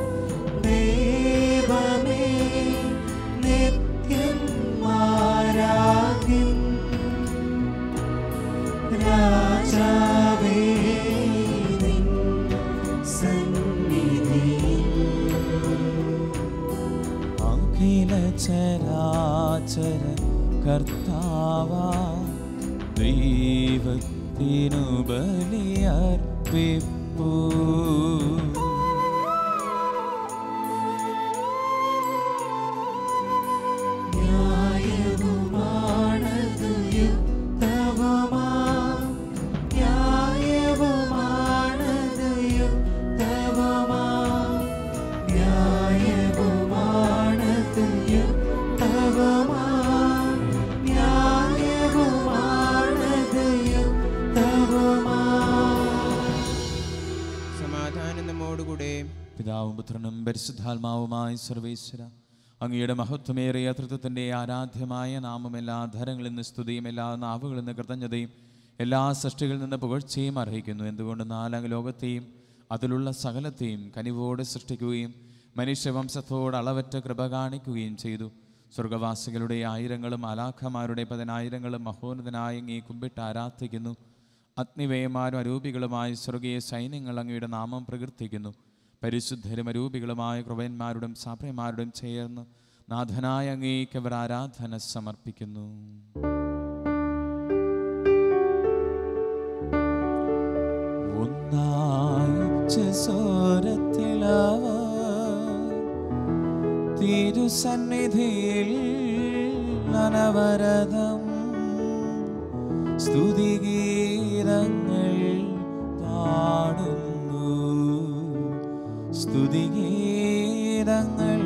ദൈവമേ നിത്യം മാരാകിൻ രാജാവേ നിൻ സന്നിധിയിൽ
അഖില ചരാചര കർത്താവ ദൈവത്തിനു ബലിയർപ്പിപ്പൂ
ന്യായവുമാണതു യുക്തവുമാ ന്യായവുമാണതു യുക്തവുമാ ന്യായവുമാണതു യുക്തവുമാ ന്യായവുമാണതു യുക്തവുമാ
സമാധാനം നമ്മോട്
പിതാവും പുത്രനും പരിശുദ്ധാത്മാവുമായ സർവേശ്വര അങ്ങയുടെ മഹത്വമേറിയ തൃത്വത്തിൻ്റെ ആരാധ്യമായ നാമം എല്ലാ ധരങ്ങളിൽ നിന്ന് സ്തുതിയും എല്ലാ നാവുകളിൽ നിന്ന് കൃതജ്ഞതയും എല്ലാ സൃഷ്ടികളിൽ നിന്ന് പുകഴ്ചയും അർഹിക്കുന്നു എന്തുകൊണ്ട് നാലാം ലോകത്തെയും അതിലുള്ള സകലത്തെയും കനിവോടെ സൃഷ്ടിക്കുകയും മനുഷ്യവംശത്തോട് അളവറ്റ കൃപ കാണിക്കുകയും ചെയ്തു സ്വർഗവാസികളുടെ ആയിരങ്ങളും അലാഖമാരുടെ പതിനായിരങ്ങളും മഹോന്നതനായ അങ്ങേ കുമ്പിട്ട് ആരാധിക്കുന്നു അഗ്നിവേയന്മാരും അരൂപികളുമായ സ്വർഗീയ സൈന്യങ്ങൾ അങ്ങയുടെ നാമം പ്രകീർത്തിക്കുന്നു പരിശുദ്ധരും അരൂപികളുമായ കൃപന്മാരുടെയും സാപ്രന്മാരുടെയും ചേർന്ന് നാഥനായ അങ്ങേക്ക് അവർ ആരാധന സമർപ്പിക്കുന്നു തിരുസന്നിധിയിൽ അനവരതം സ്തുതിഗീതങ്ങൾ പാടുന്നു സ്തുതിഗീതങ്ങൾ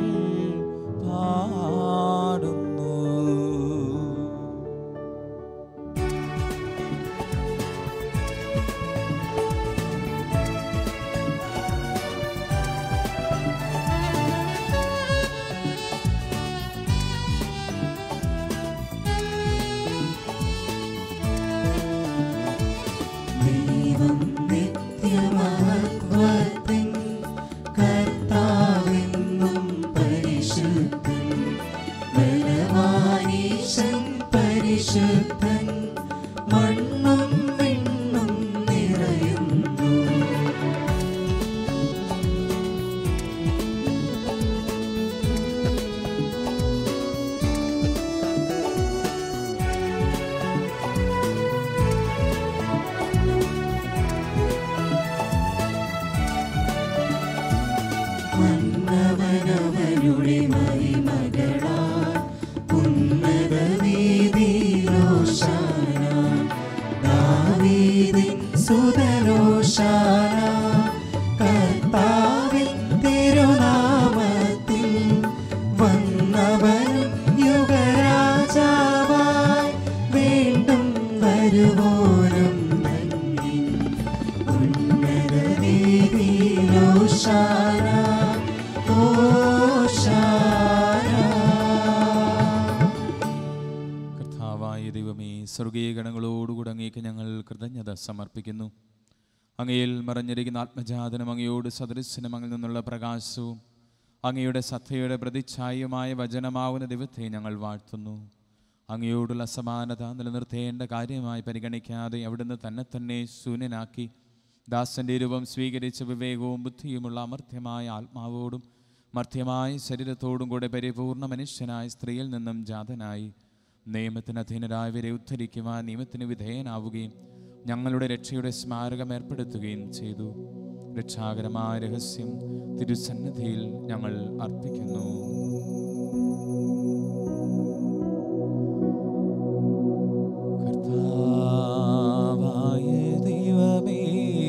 പാടുന്നു
ദൈവം നിത്യമഹത്വത്തിൻ കർത്താവെന്നും പരിശുദ്ധൻ ബലവാനീശൻ പരിശുദ്ധൻ മണ്ണും വിണ്ണും നിറയുന്നു മന്നവനവനുടെ മഹിമകളാൽ ഉന്നത വീതിയിലോശാന ദാവീദിൻ സുതരോശാന കർത്താവിൻ തിരുനാമത്തിൽ വന്നവനും യുഗരാജാവായി വീണ്ടും വരുവോരും നന്ദി ഉന്നത വീതിയിലോശാന
കർത്താവായ ദൈവമേ സ്വർഗീയ ഗണങ്ങളോടുകൂടി അങ്ങേക്ക് ഞങ്ങൾ കൃതജ്ഞത സമർപ്പിക്കുന്നു അങ്ങയിൽ മറഞ്ഞിരിക്കുന്ന ആത്മജാതനം അങ്ങയോട് സദൃശനും അങ്ങിൽ നിന്നുള്ള പ്രകാശവും അങ്ങയുടെ സത്തയുടെ പ്രതിച്ഛായമായ വചനമാവുന്ന ദൈവത്തെ ഞങ്ങൾ വാഴ്ത്തുന്നു അങ്ങയോടുള്ള സമാനത നിലനിർത്തേണ്ട കാര്യമായി പരിഗണിക്കാതെ അവിടുന്ന് തന്നെ തന്നെ ശൂന്യനാക്കി ദാസന്റെ രൂപം സ്വീകരിച്ച വിവേകവും ബുദ്ധിയുമുള്ള അമർത്യമായ ആത്മാവോടും മർത്യമായ ശരീരത്തോടും കൂടെ പരിപൂർണ മനുഷ്യനായ സ്ത്രീയിൽ നിന്നും ജാതനായി നിയമത്തിന് അധീനരായവരെ ഉദ്ധരിക്കുവാൻ നിയമത്തിന് വിധേയനാവുകയും ഞങ്ങളുടെ രക്ഷയുടെ സ്മാരകം ഏർപ്പെടുത്തുകയും ചെയ്തു രക്ഷാകരമായ രഹസ്യം തിരുസന്നിധിയിൽ ഞങ്ങൾ അർപ്പിക്കുന്നു കർത്താവായ ദൈവമേ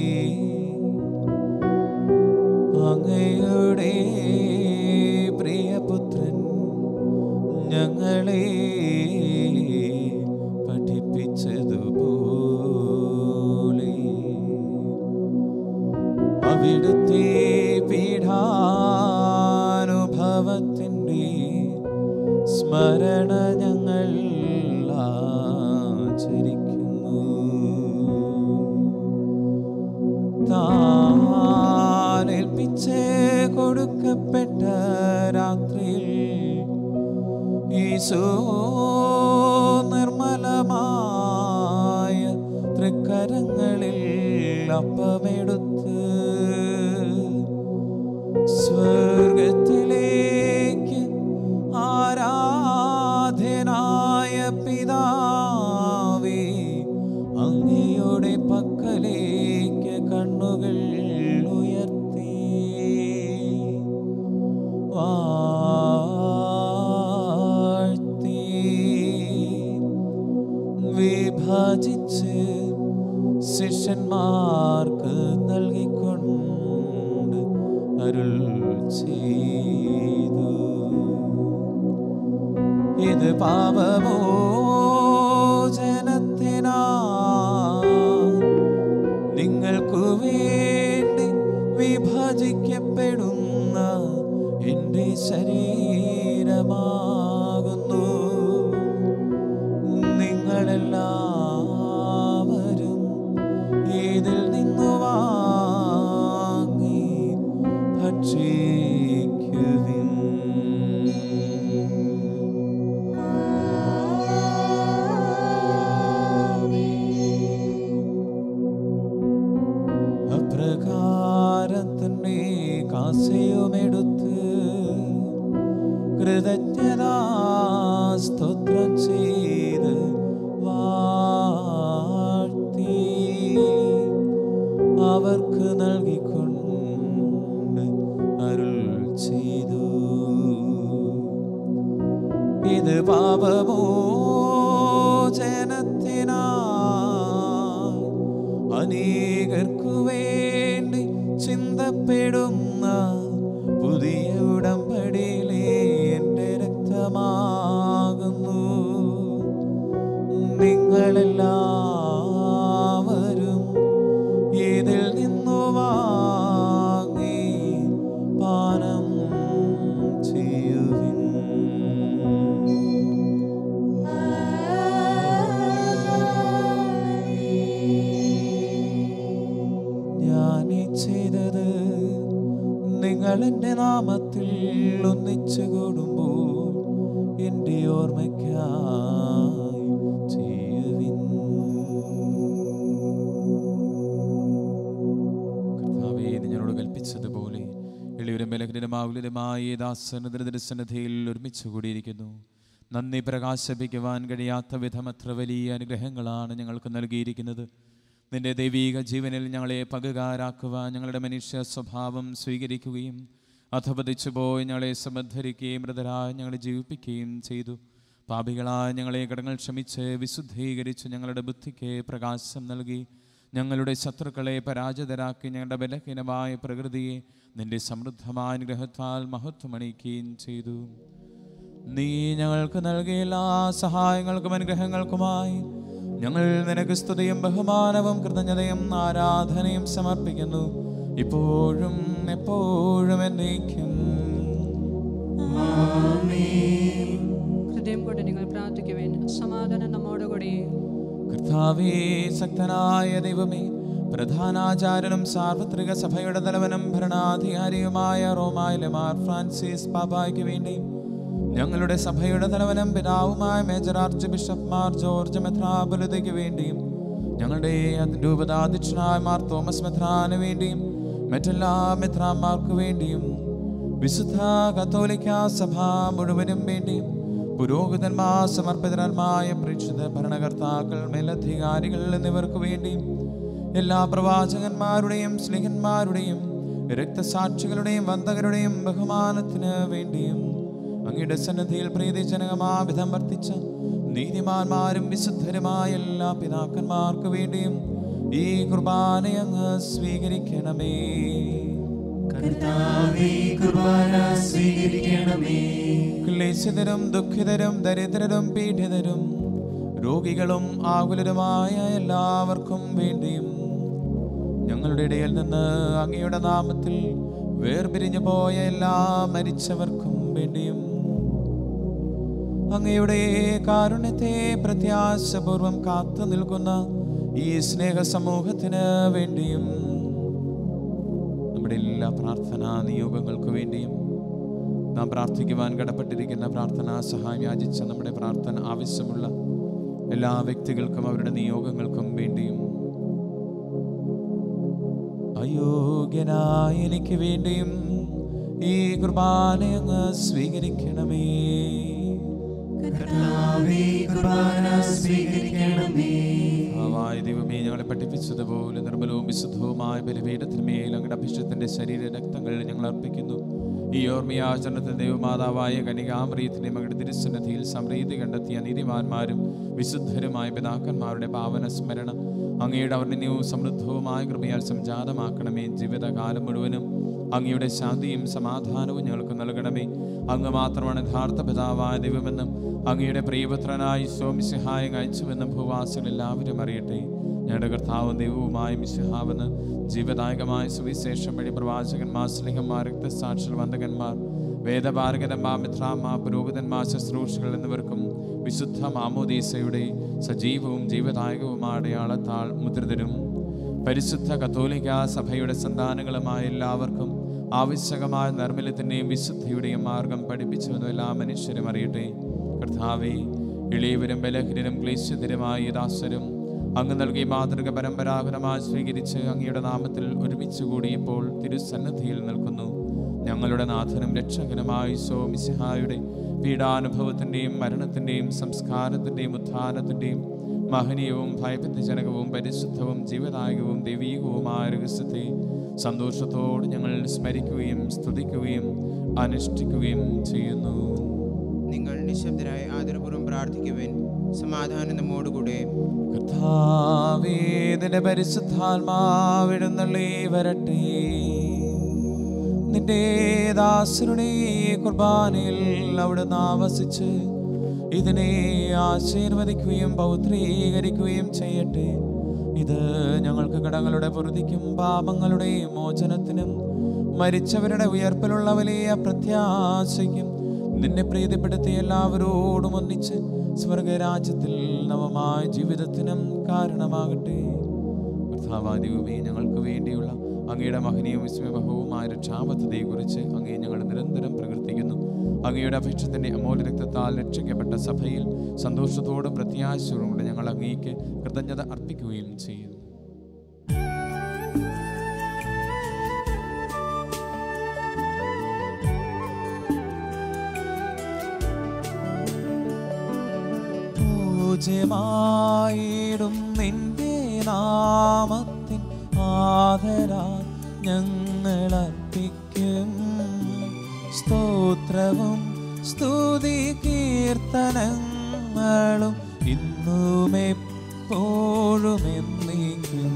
അങ്ങയുടെ പ്രിയപുത്രൻ ഞങ്ങളെ പഠിപ്പിച്ചതുപോലെ അവിടുത്തെ പീഠാനുഭവത്തിൻ്റെ സ്മരണ ഞങ്ങൾ ആചരിക്കുന്നു താൻ ഏൽപ്പിച്ച് കൊടുക്കപ്പെട്ട രാത്രിയിൽ ഈശോ നിർമ്മലമായ തൃക്കരങ്ങളിൽ അപ്പമെടുത്ത് സ്വർഗത്തിലേക്ക് ആരാധ്യനായ പിതാവേ അങ്ങയുടെ പക്കലേക്ക് കണ്ണുകൾ ഉയർത്തി വാഴ്ത്തി വിഭജിച്ച് ശിഷ്യന്മാർക്ക് നൽകിക്കൊണ്ട് അരുൾ ചെയ്തു ഇത് പാപമോചനത്തിനാ നിങ്ങൾക്കു വേണ്ടി വിഭജിക്കപ്പെടുന്നു സ്തോത്രം ചെയ്ത് വാഴ്ത്തി അവർക്ക് നൽകിക്കൊണ്ട് അരുൾ ചെയ്തു ഇത് പാപമോ ജനത്തിനാ അനേകർക്കു വേണ്ടി ചിന്തപ്പെടുന്ന പുതിയ ഉടമ്പടിയിലെ എൻ്റെ രക്തമാകുന്നു നിങ്ങളെല്ലാവരും ഇതിൽ നിന്നു വാങ്ങി പാനം ചെയ്യുവിൻ ഞാൻ ഈ ചെയ്തത് നിങ്ങൾ എൻ്റെ നാമത്തിൽ ഒന്നിച്ചു കൂടുമ്പോൾ എൻ്റെ ഓർമ്മയ്ക്കായി ചെയ്യുവിൻ കർത്താവേ നീ ഞങ്ങളോട് കൽപ്പിച്ചതുപോലെ എളിയവരും ബലഹീനമാകുലരുമായി ദാസനദൃസന്നധിയിൽ ഒരുമിച്ച് കൂടിയിരിക്കുന്നു നന്ദി പ്രകാശിപ്പിക്കുവാൻ കഴിയാത്ത വിധം അത്ര വലിയ അനുഗ്രഹങ്ങളാണ് ഞങ്ങൾക്ക് നൽകിയിരിക്കുന്നത് നിന്റെ ദൈവീക ജീവനിൽ ഞങ്ങളെ പകുകാരാക്കുവാൻ ഞങ്ങളുടെ മനുഷ്യ സ്വഭാവം സ്വീകരിക്കുകയും അധപതിച്ചു പോയി ഞങ്ങളെ സമദ്ധരിക്കുകയും മൃതരായി ഞങ്ങളെ ജീവിപ്പിക്കുകയും ചെയ്തു പാപികളായ ഞങ്ങളെ കടങ്ങൾ ക്ഷമിച്ച് വിശുദ്ധീകരിച്ച് ഞങ്ങളുടെ ബുദ്ധിക്ക് പ്രകാശം നൽകി ഞങ്ങളുടെ ശത്രുക്കളെ പരാജിതരാക്കി ഞങ്ങളുടെ ബലഹീനമായ പ്രകൃതിയെ നിന്റെ സമൃദ്ധമായ അനുഗ്രഹത്താൽ മഹത്വമണിക്കുകയും ചെയ്തു നീ ഞങ്ങൾക്ക് നൽകിയ എല്ലാ സഹായങ്ങൾക്കും അനുഗ്രഹങ്ങൾക്കുമായി ഞങ്ങൾ നിനക്ക് സ്തുതിയും ബഹുമാനവും കൃതജ്ഞതയും ആരാധനയും സമർപ്പിക്കുന്നു ഇപ്പോഴും എപ്പോഴും എന്നേക്കും
ഹൃദയം കൊണ്ട് നിങ്ങൾ പ്രാർത്ഥിക്കുവേൻ സമാധാനം നമ്മോടുകൂടി
കർത്താവേ ശക്തനായ ദൈവമേ പ്രധാനാചാര്യനും സാർവത്രിക സഭയുടെ തലവനും ഭരണാധികാരിയുമായ റോമായിലെ മാർ ഫ്രാൻസിസ് പാപ്പായ്ക്ക് വേണ്ടി ഞങ്ങളുടെ സഭയുടെ തലവനും പിതാവുമായ major archbishop Mar George മെത്രാപുലതയ്ക്ക് വേണ്ടിയും ഞങ്ങളുടെ രൂപതാധ്യക്ഷനായ മാർ തോമസ് മെത്രാന് വേണ്ടിയും മറ്റെല്ലാ മെത്രാന്മാർക്ക് വേണ്ടിയും വിശുദ്ധ കത്തോലിക്ക സഭ മുഴുവനും വേണ്ടിയും പുരോഹിതന്മാർ സമർപ്പിതന്മായ പ്രേക്ഷിത ഭരണകർത്താക്കൾ മേലധികാരികൾ എന്നിവർക്ക് വേണ്ടിയും എല്ലാ പ്രവാചകന്മാരുടെയും സ്നേഹന്മാരുടെയും രക്തസാക്ഷികളുടെയും വന്ദകരുടെയും ബഹുമാനത്തിന് വേണ്ടിയും അങ്ങയുടെ സന്നദ്ധിയിൽ പ്രീതിജനകമാവിധം വർത്തിച്ച നീതിമാന്മാരും വിശുദ്ധരുമായ എല്ലാ പിതാക്കന്മാർക്ക് വേണ്ടിയും ഈ കുർബാന അങ്ങ് സ്വീകരിക്കണമേ
കർത്താവേ കുർബാന സ്വീകരിക്കണമേ
ക്ലേശിതരും ദുഃഖിതരും ദരിദ്രരും പീഡിതരും രോഗികളും ആകുലരുമായ എല്ലാവർക്കും വേണ്ടിയും ഞങ്ങളുടെ ഇടയിൽ നിന്ന് അങ്ങയുടെ നാമത്തിൽ വേർപിരിഞ്ഞു പോയ എല്ലാ മരിച്ചവർക്കും വേണ്ടിയും അങ്ങയുടെ കാരുണ്യത്തെ പ്രത്യാശപൂർവം കാത്തു നിൽക്കുന്ന ഈ സ്നേഹ സമൂഹത്തിന് വേണ്ടിയും നമ്മുടെ എല്ലാ പ്രാർത്ഥനാ നിയോഗങ്ങൾക്ക് വേണ്ടിയും നാം പ്രാർത്ഥിക്കുവാൻ കടപ്പെട്ടിരിക്കുന്ന പ്രാർത്ഥനാ സഹായം യാചിച്ച നമ്മുടെ പ്രാർത്ഥന ആവശ്യമുള്ള എല്ലാ വ്യക്തികൾക്കും അവരുടെ നിയോഗങ്ങൾക്കും വേണ്ടിയും അയോഗ്യനായ എനിക്ക് വേണ്ടിയും ഈ കുർബാന അങ്ങ് സ്വീകരിക്കണമേ
കർത്താവേ കുർബാന സ്വീകരിക്കണമേ
കർത്താവായ ദൈവമേ ഞങ്ങളെ പഠിപ്പിച്ചതുപോലെ നിർമ്മലവും വിശുദ്ധവുമായ ബലിപീഠത്തിന്മേൽ അങ്ങയുടെ അഭിഷത്തിന്റെ ശരീര രക്തങ്ങൾ ഞങ്ങൾ അർപ്പിക്കുന്നു ഈ ഓർമ്മയാചരണത്തിൽ ദൈവമാതാവായ കനികാമറിയത്തിനെ മകളുടെ തിരുസന്നധിയിൽ സമൃദ്ധി കണ്ടെത്തിയ നീതിമാന്മാരും വിശുദ്ധരുമായ പിതാക്കന്മാരുടെ പാവന സ്മരണ അങ്ങയുടെ വർണ്ണനവും സമൃദ്ധവുമായ കൃപയാൽ സംജാതമാക്കണമേ ജീവിതകാലം മുഴുവനും അങ്ങയുടെ ശാന്തിയും സമാധാനവും ഞങ്ങൾക്ക് നൽകണമേ അങ്ങ് മാത്രമാണ് യഥാർത്ഥ പിതാവായ ദൈവമെന്നും അങ്ങയുടെ പ്രിയപുത്രനായി സോമിസിഹായം അയച്ചുവെന്നും ഭൂവാസികൾ എല്ലാവരും അറിയട്ടെ ഞങ്ങളുടെ കർത്താവും ദൈവവുമായ മിശിഹാവെന്ന് ജീവദായകമായ സുവിശേഷം വഴി പ്രവാചകന്മാർ സ്നേഹന്മാർ രക്തസാക്ഷികൾ വന്ദകന്മാർ വേദപാരകന്മാർ മിത്രാന്മാർ പുരോഹിതന്മാർ ശുശ്രൂഷകൾ എന്നിവർക്കും വിശുദ്ധ മാമോദീസയുടെ സജീവവും ജീവദായകവുമായ അടയാളത്താൽ മുദ്രിതരും പരിശുദ്ധ കത്തോലിക്ക സഭയുടെ സന്താനങ്ങളുമായ എല്ലാവർക്കും ആവശ്യകമായ നിർമ്മലത്തിൻ്റെയും വിശുദ്ധിയുടെയും മാർഗം പഠിപ്പിച്ചുവെന്നും എല്ലാ മനുഷ്യരും അറിയട്ടെ കർത്താവെ എളിയവരും ബലഹീനരും ക്ലേശിതരുമായ ദാസരും അങ്ങ് നൽകിയ മാതൃക പരമ്പരാഗതമായി സ്വീകരിച്ച് അങ്ങയുടെ നാമത്തിൽ ഒരുമിച്ച് കൂടിയപ്പോൾ തിരുസന്നദ്ധിയിൽ നിൽക്കുന്നു ഞങ്ങളുടെ നാഥനും രക്ഷകനുമായ സോ മിസിഹായുടെ പീഡാനുഭവത്തിൻ്റെയും മരണത്തിൻ്റെയും സംസ്കാരത്തിൻ്റെയും ഉത്ഥാനത്തിൻ്റെയും മഹനീയവും ഭയഭക്തിജനകവും പരിശുദ്ധവും ജീവദായകവും ദൈവീകവുമായ രഹസ്യത്തെ സന്തോഷത്തോടെ ഞങ്ങൾ സ്മരിക്കുകയും സ്തുതിക്കുകയും അനുഷ്ഠിക്കുകയും ചെയ്യുന്നു
നിങ്ങൾ നിശബ്ദരായി ആദരപൂർവ്വം പ്രാർത്ഥിക്കുവിൻ സമാധാനം നമ്മോടുകൂടെ
കർത്താവേ നിന്റെ പരിശുദ്ധാത്മാവിടുന്നള്ളി വരട്ടെ നിന്റെ ദാസരുടെ കുർബാനയിൽ അവിടുന്ന് ആവസിച്ച് ഇതിനെ ആശീർവദിക്കുകയും പൗത്രീകരിക്കുകയും ചെയ്യട്ടെ ഇത് ഞങ്ങൾക്ക് കടങ്ങളുടെ പൊറുതിക്കും പാപങ്ങളുടെ മോചനത്തിനും മരിച്ചവരുടെ ഉയർപ്പിലുള്ള വലിയ പ്രത്യാശയ്ക്കും നിന്നെ പ്രീതിപ്പെടുത്തി എല്ലാവരോടും ഒന്നിച്ച് സ്വർഗരാജ്യത്തിൽ നവമായ ജീവിതത്തിനും കാരണമാകട്ടെ കർത്താവാദിവുമേ ഞങ്ങൾക്ക് വേണ്ടിയുള്ള അങ്ങയുടെ മഹനീയവും വിസ്മയബഹവുമായ രക്ഷാപദ്ധതിയെക്കുറിച്ച് അങ്ങേ ഞങ്ങൾ നിരന്തരം പ്രകീർത്തിക്കുന്നു അങ്ങയുടെ അപേക്ഷത്തിൻ്റെ അമൂല്യ രക്തത്താൽ രക്ഷിക്കപ്പെട്ട സഭയിൽ സന്തോഷത്തോടും പ്രത്യാശയോടും കൂടെ ഞങ്ങൾ അങ്ങേക്ക് കൃതജ്ഞത അർപ്പിക്കുകയും ചെയ്യുന്നു പൂജ്യമായിടും നിന്റെ നാമത്തിൻ ആദരാൽ ഞങ്ങൾ അർപ്പിക്കും സ്തോത്രവും സ്തുതി കീർത്തനങ്ങളും ഇന്നും എപ്പോഴും എന്നേക്കും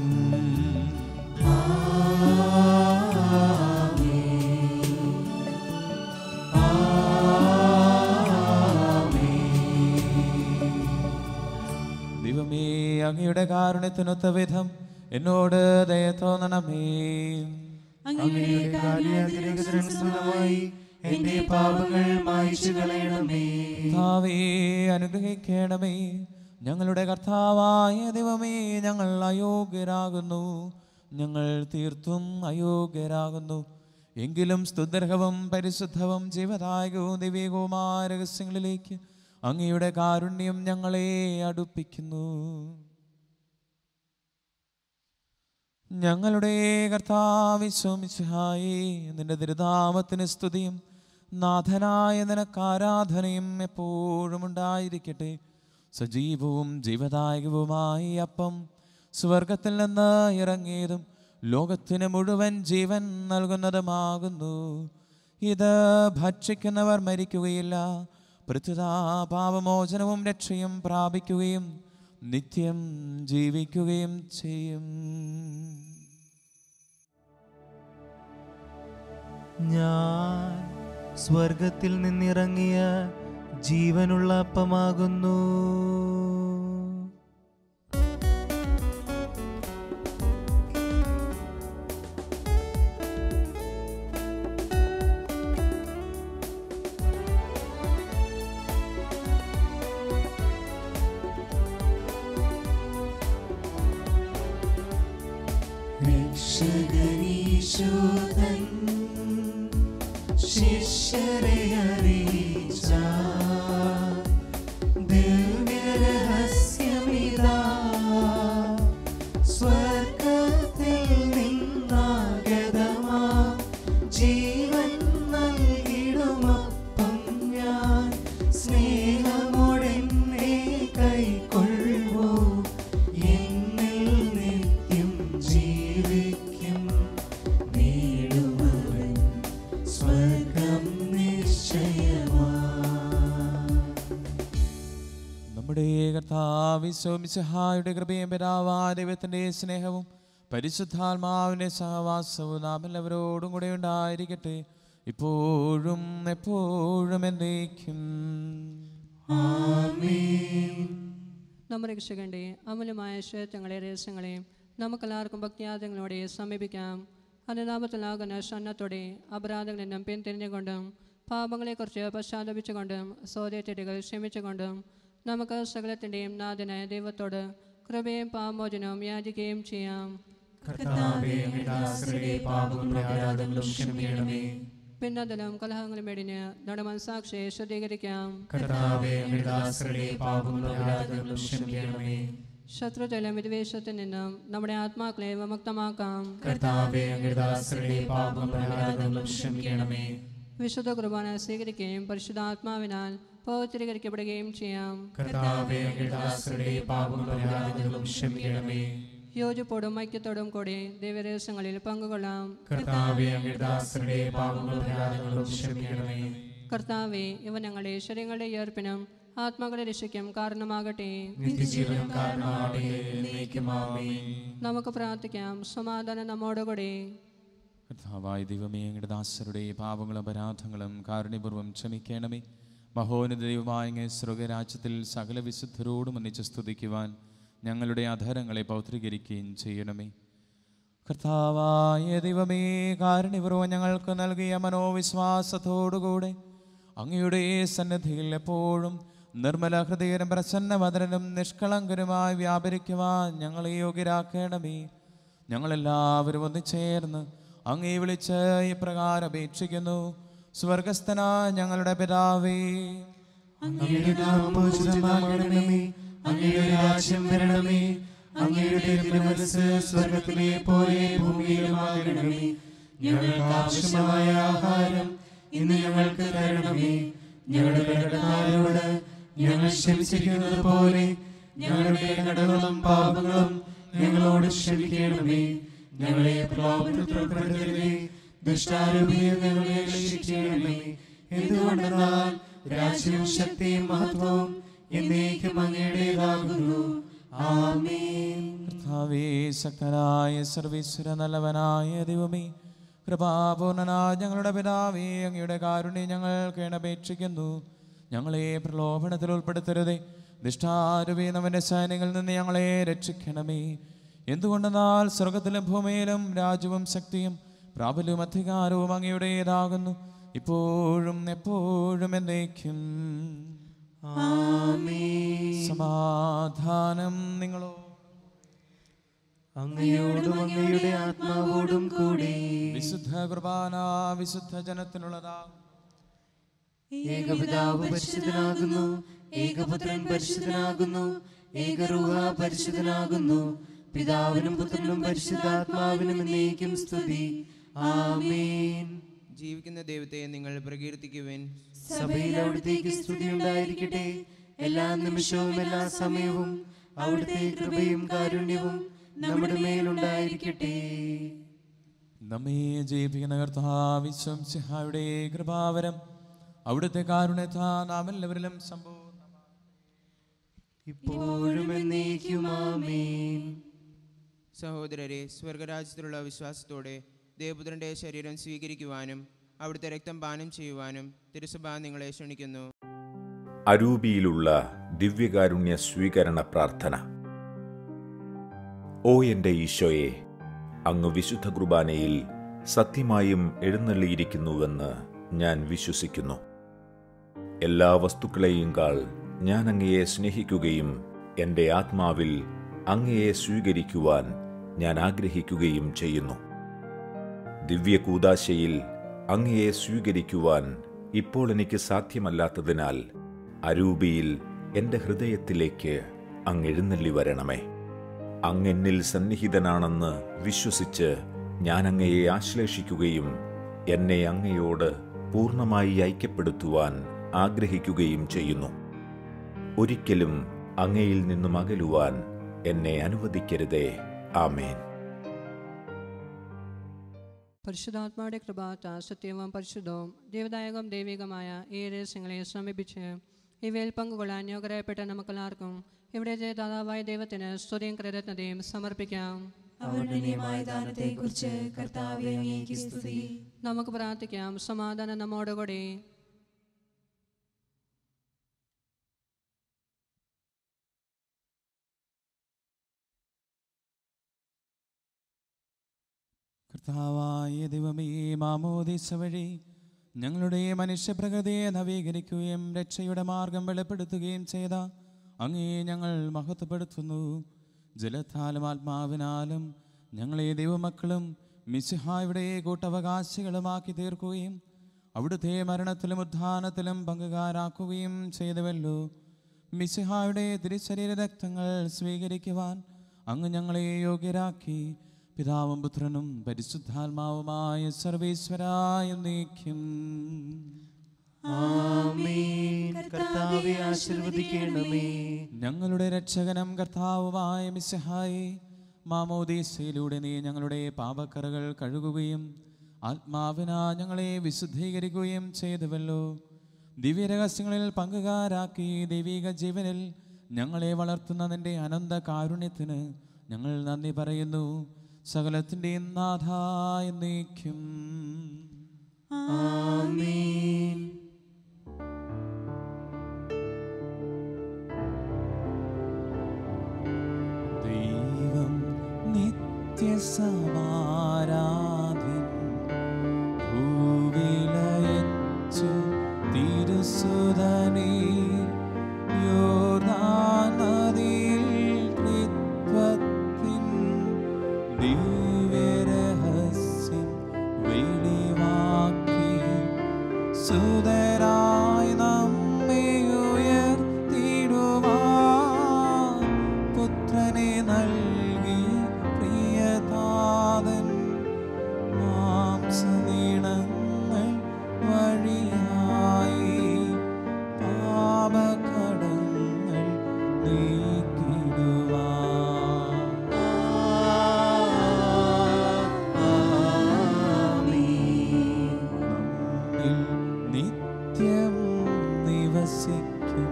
ദൈവമേ അങ്ങയുടെ കാരുണ്യത്തിനൊത്ത വിധം എന്നോട് ദയ തോന്നണമേ
അങ്ങയുടെ കാര്യാതിരകതനുസൃതമായി എന്റെ പാപങ്ങൾ മായ്ച്ചു കളയണമേ
കർത്താവേ അനുഗ്രഹിക്കണമേ ഞങ്ങളുടെ കർത്താവായ ദൈവമേ ഞങ്ങൾ അയോഗ്യരാകുന്നു ഞങ്ങൾ തീർത്തും അയോഗ്യരാകുന്നു എങ്കിലും സ്തുതർഹവും പരിശുദ്ധവും ജീവദായകവും ദൈവികവുമായ രഹസ്യങ്ങളിലേക്ക് അങ്ങയുടെ കാരുണ്യം ഞങ്ങളെ അടുപ്പിക്കുന്നു ഞങ്ങളുടെ കർത്താവിശ്വമിച്ചായി നിന്റെ ദുരിതാമത്തിന് സ്തുതിയും നാഥനായ നിനക്ക് ആരാധനയും എപ്പോഴും ഉണ്ടായിരിക്കട്ടെ സജീവവും ജീവദായകവുമായി അപ്പം സ്വർഗത്തിൽ നിന്ന് ഇറങ്ങിയതും ലോകത്തിന് മുഴുവൻ ജീവൻ നൽകുന്നതുമാകുന്നു ഇത് ഭക്ഷിക്കുന്നവർ മരിക്കുകയില്ല പൃഥ്വിതാ പാപമോചനവും രക്ഷയും പ്രാപിക്കുകയും നിത്യം ജീവിക്കുകയും ചെയ്യും
ഞാൻ സ്വർഗത്തിൽ നിന്നിറങ്ങിയ ജീവനുള്ള അപ്പമാകുന്നു രക്ഷകനീശോധൻ ശിഷ്യരെ അറിയിച്ച ദിവ്യരഹസ്യമിതാ സ്വർഗത്തിൽ നിന്നാഗതമാ ജീവൻ നൽകിടുമപ്പം ഞാൻ സ്നേഹമോടെന്നെ കൈക്കൊള്ളൂ എന്നിൽ നിത്യം ജീവിക്കും നേടുമവൻ സ്വർഗം നിശ്ചയമാ
നമ്മുടെ കർത്താവിശ്വമിസഹായുടെ കൃപയും പിതാവായ ദൈവത്തിൻ്റെ സ്നേഹവും പരിശുദ്ധാത്മാവിൻ്റെ സഹവാസവും നാം എല്ലാവരോടും കൂടെ ഉണ്ടായിരിക്കട്ടെ ഇപ്പോഴും എപ്പോഴും എന്നേക്കും
നമ്മുടെ രക്ഷകന്റെ അമൂല്യമായ ശ്രേഷ്ഠങ്ങളെ രഹസ്യങ്ങളെയും നമുക്കെല്ലാവർക്കും ഭക്തിയാദങ്ങളോടെ സമീപിക്കാം അനുതാപത്തിലാകുന്ന ഷണ്ണത്തോടെ അപരാധങ്ങളിൽ നിന്നും പിന്തിരിഞ്ഞുകൊണ്ടും പാപങ്ങളെക്കുറിച്ച് പശ്ചാത്തപിച്ചുകൊണ്ടും സോദരത്തെറ്റുകൾ ക്ഷമിച്ചുകൊണ്ടും നമുക്ക് സകലത്തിൻ്റെയും നാഥനായ ദൈവത്തോട് കൃപയും പാമോചനവും യാചിക്കുകയും ചെയ്യാം
കർത്താവേ അങ്ങയുടെ ദാസരുടെ പാപങ്ങളും അപരാധങ്ങളും ക്ഷമിക്കണമേ
ഭിന്നതലും കലഹങ്ങളും വെടിഞ്ഞ് നമ്മുടെ മനസാക്ഷിയെ ശുദ്ധീകരിക്കാം
കർത്താവേ അങ്ങയുടെ ദാസരുടെ പാപങ്ങളും അപരാധങ്ങളും ക്ഷമിക്കണമേ
ശത്രുതലും വിദ്വേഷത്തിൽ നിന്നും നമ്മുടെ ആത്മാക്കളെ വിമുക്തമാക്കാം
കർത്താവേ അങ്ങയുടെ ദാസരുടെ പാപങ്ങളും അപരാധങ്ങളും ക്ഷമിക്കണമേ
വിശുദ്ധ കുർബാന സ്വീകരിക്കുകയും പരിശുദ്ധാത്മാവിനാൽ പൗത്രീകരിക്കപ്പെടുകയും ചെയ്യാം
കർത്താവെ അങ്ങയുടെ ദാസരുടെ പാപങ്ങളും അപരാധങ്ങളും ക്ഷമിക്കണമേ
യോജിപ്പോടും ഐക്യത്തോടും കൂടി ദിവ്യരഹസ്യങ്ങളിൽ പങ്കുകൊള്ളാം
കർത്താവെ അങ്ങയുടെ ദാസരുടെ പാപങ്ങളും അപരാധങ്ങളും ക്ഷമിക്കണമേ
കർത്താവെ ഇവ ഞങ്ങളുടെ ശരീരങ്ങളുടെ ഉയർപ്പിനും ആത്മാക്കളുടെ രക്ഷയ്ക്കും കാരണമാകട്ടെ
നിത്യജീവനം കാരണമാകട്ടെ എന്നേക്കും ആമേൻ
നമുക്ക് പ്രാർത്ഥിക്കാം സമാധാനം നമ്മോടുകൂടി
കർത്താവായ ദൈവമേ അങ്ങയുടെ ദാസരുടെ പാപങ്ങളും അപരാധങ്ങളും കാരുണ്യപൂർവ്വം ക്ഷമിക്കണമേ മഹോന്നത ദൈവമായ അങ്ങേ സ്വർഗരാജ്യത്തിൽ സകല വിശുദ്ധരോടും ഒന്നിച്ച് സ്തുതിക്കുവാൻ ഞങ്ങളുടെ അധരങ്ങളെ പൗത്രീകരിക്കുകയും ചെയ്യണമേ കർത്താവായ ദൈവമേ കാരുണ്യപൂർവ്വം ഞങ്ങൾക്ക് നൽകിയ മനോവിശ്വാസത്തോടുകൂടെ അങ്ങയുടെ സന്നിധിയിൽ എപ്പോഴും നിർമ്മല ഹൃദയരും പ്രസന്നവദനും നിഷ്കളങ്കരുമായി വ്യാപരിക്കുവാൻ ഞങ്ങളെ യോഗ്യരാക്കണമേ ഞങ്ങളെല്ലാവരും ഒന്നിച്ചേർന്ന് അങ്ങേ വിളിച്ച് ഇപ്രകാരം അപേക്ഷിക്കുന്നു സ്വർഗസ്ഥന ഞങ്ങളുടെ പിതാവേ
അങ്ങയുടെ നാമം പൂജിതമാകണമേ അങ്ങയുടെ രാജ്യം വരണമേ അങ്ങയുടെ തിരുമനസ് സ്വർഗത്തിലെ പോലെ ഭൂമിയിലുമാകണമേ ഞങ്ങൾക്ക് ആവശ്യമായ ആഹാരം ഇന്ന് ഞങ്ങൾക്ക് തരണമേ ഞങ്ങളുടെ കടക്കാരോട് ഞങ്ങൾ ക്ഷമിച്ചിരിക്കുന്നത് പോലെ ഞങ്ങളുടെ കടകളും പാപങ്ങളും ഞങ്ങളോട് ക്ഷമിക്കണമേ ഞങ്ങളെ പ്രലോഭനത്തിൽപ്പെടുത്തരുതേ ദുഷ്ടാരൂപിയെ ഞങ്ങളെ രക്ഷിക്കണമേ എന്തുകൊണ്ടെന്നാൽ രാജ്യവും ശക്തിയും മഹത്വവും എന്നേക്കും അങ്ങയുടേതാകുന്നു ആമേൻ
കർത്താവേ ശക്തനായ സർവീശ്വര നല്ലവനായ ദൈവമേ കൃപാപൂർണനായ ഞങ്ങളുടെ പിതാവേ അങ്ങയുടെ കാരുണ്യം ഞങ്ങൾ കേണപേക്ഷിക്കുന്നു ഞങ്ങളെ പ്രലോഭനത്തിൽ ഉൾപ്പെടുത്തരുതേ നിഷ്ഠാരൂപീനവന്റെ സൈന്യങ്ങളിൽ നിന്ന് ഞങ്ങളെ രക്ഷിക്കണമേ എന്തുകൊണ്ടെന്നാൽ സ്വർഗത്തിലും ഭൂമിയിലും രാജ്യവും ശക്തിയും പ്രാബല്യവും അധികാരവും അങ്ങയുടേതാകുന്നു ഇപ്പോഴും എപ്പോഴും എന്നേക്കും
ആമേൻ
സമാധാനം നിങ്ങളോ
അങ്ങയോടും അങ്ങയുടെ ആത്മാവോടും കൂടി
വിശുദ്ധ കുർബാന വിശുദ്ധ ജനത്തിനുള്ളതാ
ഏകപിതാവ് പരിശുദ്ധനാകുന്നു ഏകപുത്രൻ പരിശുദ്ധനാകുന്നു ഏകരൂഹ പരിശുദ്ധനാകുന്നു പിതാവിനും പുത്രനും പരിശുദ്ധാത്മാവിനും എന്നേക്കും സ്തുതി ആമേൻ
ജീവിക്കുന്ന ദൈവത്തെ നിങ്ങൾ പ്രകീർത്തിക്കുവിൻ
സഭയിൽ അവിടുത്തേക്ക് സ്തുതി ഉണ്ടായിരിക്കട്ടെ എല്ലാ നിമിഷവും എല്ലാ സമയവും അവിടുത്തെ കൃപയും കാരുണ്യവും നമ്മുടെ മേലുണ്ടായിരിക്കട്ടെ
നമ്മെ ജയിപ്പിക്കുന്ന കർത്താവിശ്വം സിഹായുടെ കൃപാവരം അവിടുത്തെ കാരുണ്യത്താ നാം എല്ലാവരിലും സമ്പൂർണ്ണ
ഇപ്പോഴും എന്നേക്കും ആമേൻ
സഹോദരരെ സ്വർഗരാജ്യത്തിലുള്ള വിശ്വാസത്തോടെ ദേവപുത്രന്റെ ശരീരം സ്വീകരിക്കുവാനും അവിടുത്തെ രക്തം പാനം ചെയ്യുവാനും തിരുസഭ നിങ്ങളെ ക്ഷണിക്കുന്നു
അരൂപിയിലുള്ള ദിവ്യകാരുണ്യ സ്വീകരണ പ്രാർത്ഥന ഓ എൻ്റെ ഈശോയെ അങ്ങ് വിശുദ്ധ കുർബാനയിൽ സത്യമായും എഴുന്നള്ളിയിരിക്കുന്നുവെന്ന് ഞാൻ വിശ്വസിക്കുന്നു എല്ലാ വസ്തുക്കളെയും കാൾ ഞാൻ അങ്ങയെ സ്നേഹിക്കുകയും എൻ്റെ ആത്മാവിൽ അങ്ങയെ സ്വീകരിക്കുവാൻ ഞാൻ ആഗ്രഹിക്കുകയും ചെയ്യുന്നു ദിവ്യകൂദാശയിൽ അങ്ങയെ സ്വീകരിക്കുവാൻ ഇപ്പോൾ എനിക്ക് സാധ്യമല്ലാത്തതിനാൽ അരൂപിയിൽ എൻ്റെ ഹൃദയത്തിലേക്ക് അങ്ങ് എഴുന്നള്ളി വരണമേ അങ്ങെന്നിൽ സന്നിഹിതനാണെന്ന് വിശ്വസിച്ച് ഞാൻ അങ്ങയെ ആശ്ലേഷിക്കുകയും എന്നെ അങ്ങയോട് പൂർണ്ണമായി ഐക്യപ്പെടുത്തുവാൻ ആഗ്രഹിക്കുകയും ചെയ്യുന്നു ഒരിക്കലും അങ്ങയിൽ നിന്നും അകലുവാൻ എന്നെ അനുവദിക്കരുതേ ആമേൻ
പരിശുദ്ധാത്മായുടെ കൃപാത്ത സത്യവും പരിശുദ്ധവും ദൈവദായകം ദൈവികമായ ഈ രഹസ്യങ്ങളെ സമീപിച്ച് ഇവയിൽ പങ്കുകൊള്ളാൻ യോഗ്യരായപ്പെട്ട നമുക്കെല്ലാവർക്കും ഇവിടെ ജയദാതാവായ ദൈവത്തിന് സ്തുതിയും കൃതജ്ഞതയും സമർപ്പിക്കാം
അവർണ്ണനീയമായ ദാനത്തെക്കുറിച്ച് കർത്താവെ അങ്ങേക്ക് സ്തുതി
നമുക്ക് പ്രാർത്ഥിക്കാം സമാധാനം നമ്മോടുകൂടി
കർത്താവായ ദൈവമേ മാമോദിസ വഴി ഞങ്ങളുടെ മനുഷ്യപ്രകൃതിയെ നവീകരിക്കുകയും രക്ഷയുടെ മാർഗം വെളിപ്പെടുത്തുകയും ചെയ്ത അങ്ങേ ഞങ്ങൾ മഹത്വപ്പെടുത്തുന്നു ജലത്താലും ആത്മാവിനാലും ഞങ്ങളെ ദൈവമക്കളും മിസിഹായുടെ കൂട്ടവകാശികളുമാക്കി തീർക്കുകയും അവിടുത്തെ മരണത്തിലും ഉത്ഥാനത്തിലും പങ്കുകാരാക്കുകയും ചെയ്തുവല്ലോ മിസിഹായുടെ തിരുശരീര രക്തങ്ങൾ സ്വീകരിക്കുവാൻ അങ്ങ് ഞങ്ങളെ യോഗ്യരാക്കി പിതാവും പുത്രനും പരിശുദ്ധാത്മാവുമായ സർവേശ്വരായ നീക്കും
ആമേൻ കർത്താവെ ആശീർവദിക്കണമേ
ഞങ്ങളുടെ രക്ഷകനും കർത്താവുമായ മിശഹായി മാമോദീസയിലൂടെ നീ ഞങ്ങളുടെ പാപക്കറകൾ കഴുകുകയും ആത്മാവിന ഞങ്ങളെ വിശുദ്ധീകരിക്കുകയും ചെയ്തുവല്ലോ ദിവ്യരഹസ്യങ്ങളിൽ പങ്കുകാരാക്കി ദൈവിക ജീവനിൽ ഞങ്ങളെ വളർത്തുന്ന നിന്റെ അനന്ത കാരുണ്യത്തിന് ഞങ്ങൾ നന്ദി പറയുന്നു സകലത്തിൻ്റെയും നാഥായ നീക്കും
ആമേൻ
ദൈവം നിത്യസമാരാധൻ ഭൂവിലയച്ചു തിരുസുതനെ യോർദാൻ നദിയിൽ ത്രിത്വത്തിൻ ദിവ്യരഹസ്യം വെളിവാക്കി സുതരായി നമ്മെ ഉയർത്തിടുവാൻ പുത്രനെ നൽകി പ്രിയതാതൻ മാംസനീണങ്ങൾ വഴിയായി പാപകടങ്ങൾ നീക്കിടുവാൻ നമ്മിൽ നിത്യം നിവസിക്കും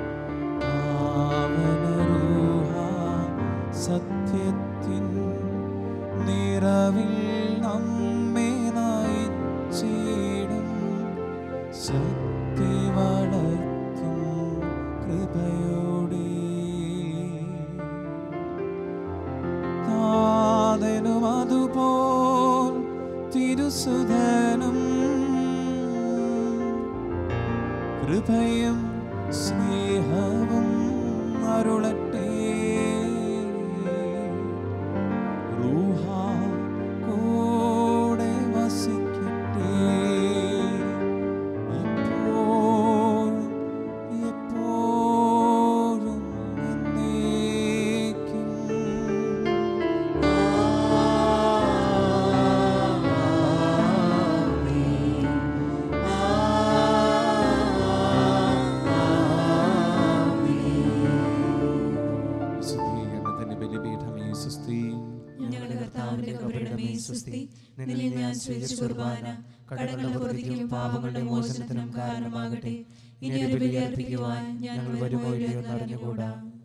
പാവനരൂഹ സത്യത്തിൻ നിറവിൽ നമ്മെ നയിച്ചിടും ശക്തി വളർത്തും കൃപയോടെ താതനും അതുപോൽ തിരുസുധനും കൃപയും സ്നേഹവും അരുളട്ടെ റൂഹ കൂടെ വസിക്കട്ടെ ഇപ്പോഴും എപ്പോഴും എന്നേക്കും വിശുദ്ധീകരണത്തിന്റെ ബലിപീഠമേ സുസ്ഥി
ഞങ്ങളുടെ കർത്താവിന്റെ കബറിടമേ സുസ്തി നിന്നിൽ ഞാൻ സ്വീകരിച്ച കുർബാന കടങ്ങളുടെ പൊറുതിക്കും പാപങ്ങളുടെ മോചനത്തിനും കാരണമാകട്ടെ ഇനി ഒരു ബലി അർപ്പിക്കുവാൻ ഞങ്ങൾ വരുമോ ഇല്ലയോ എന്നറിഞ്ഞുകൂടാ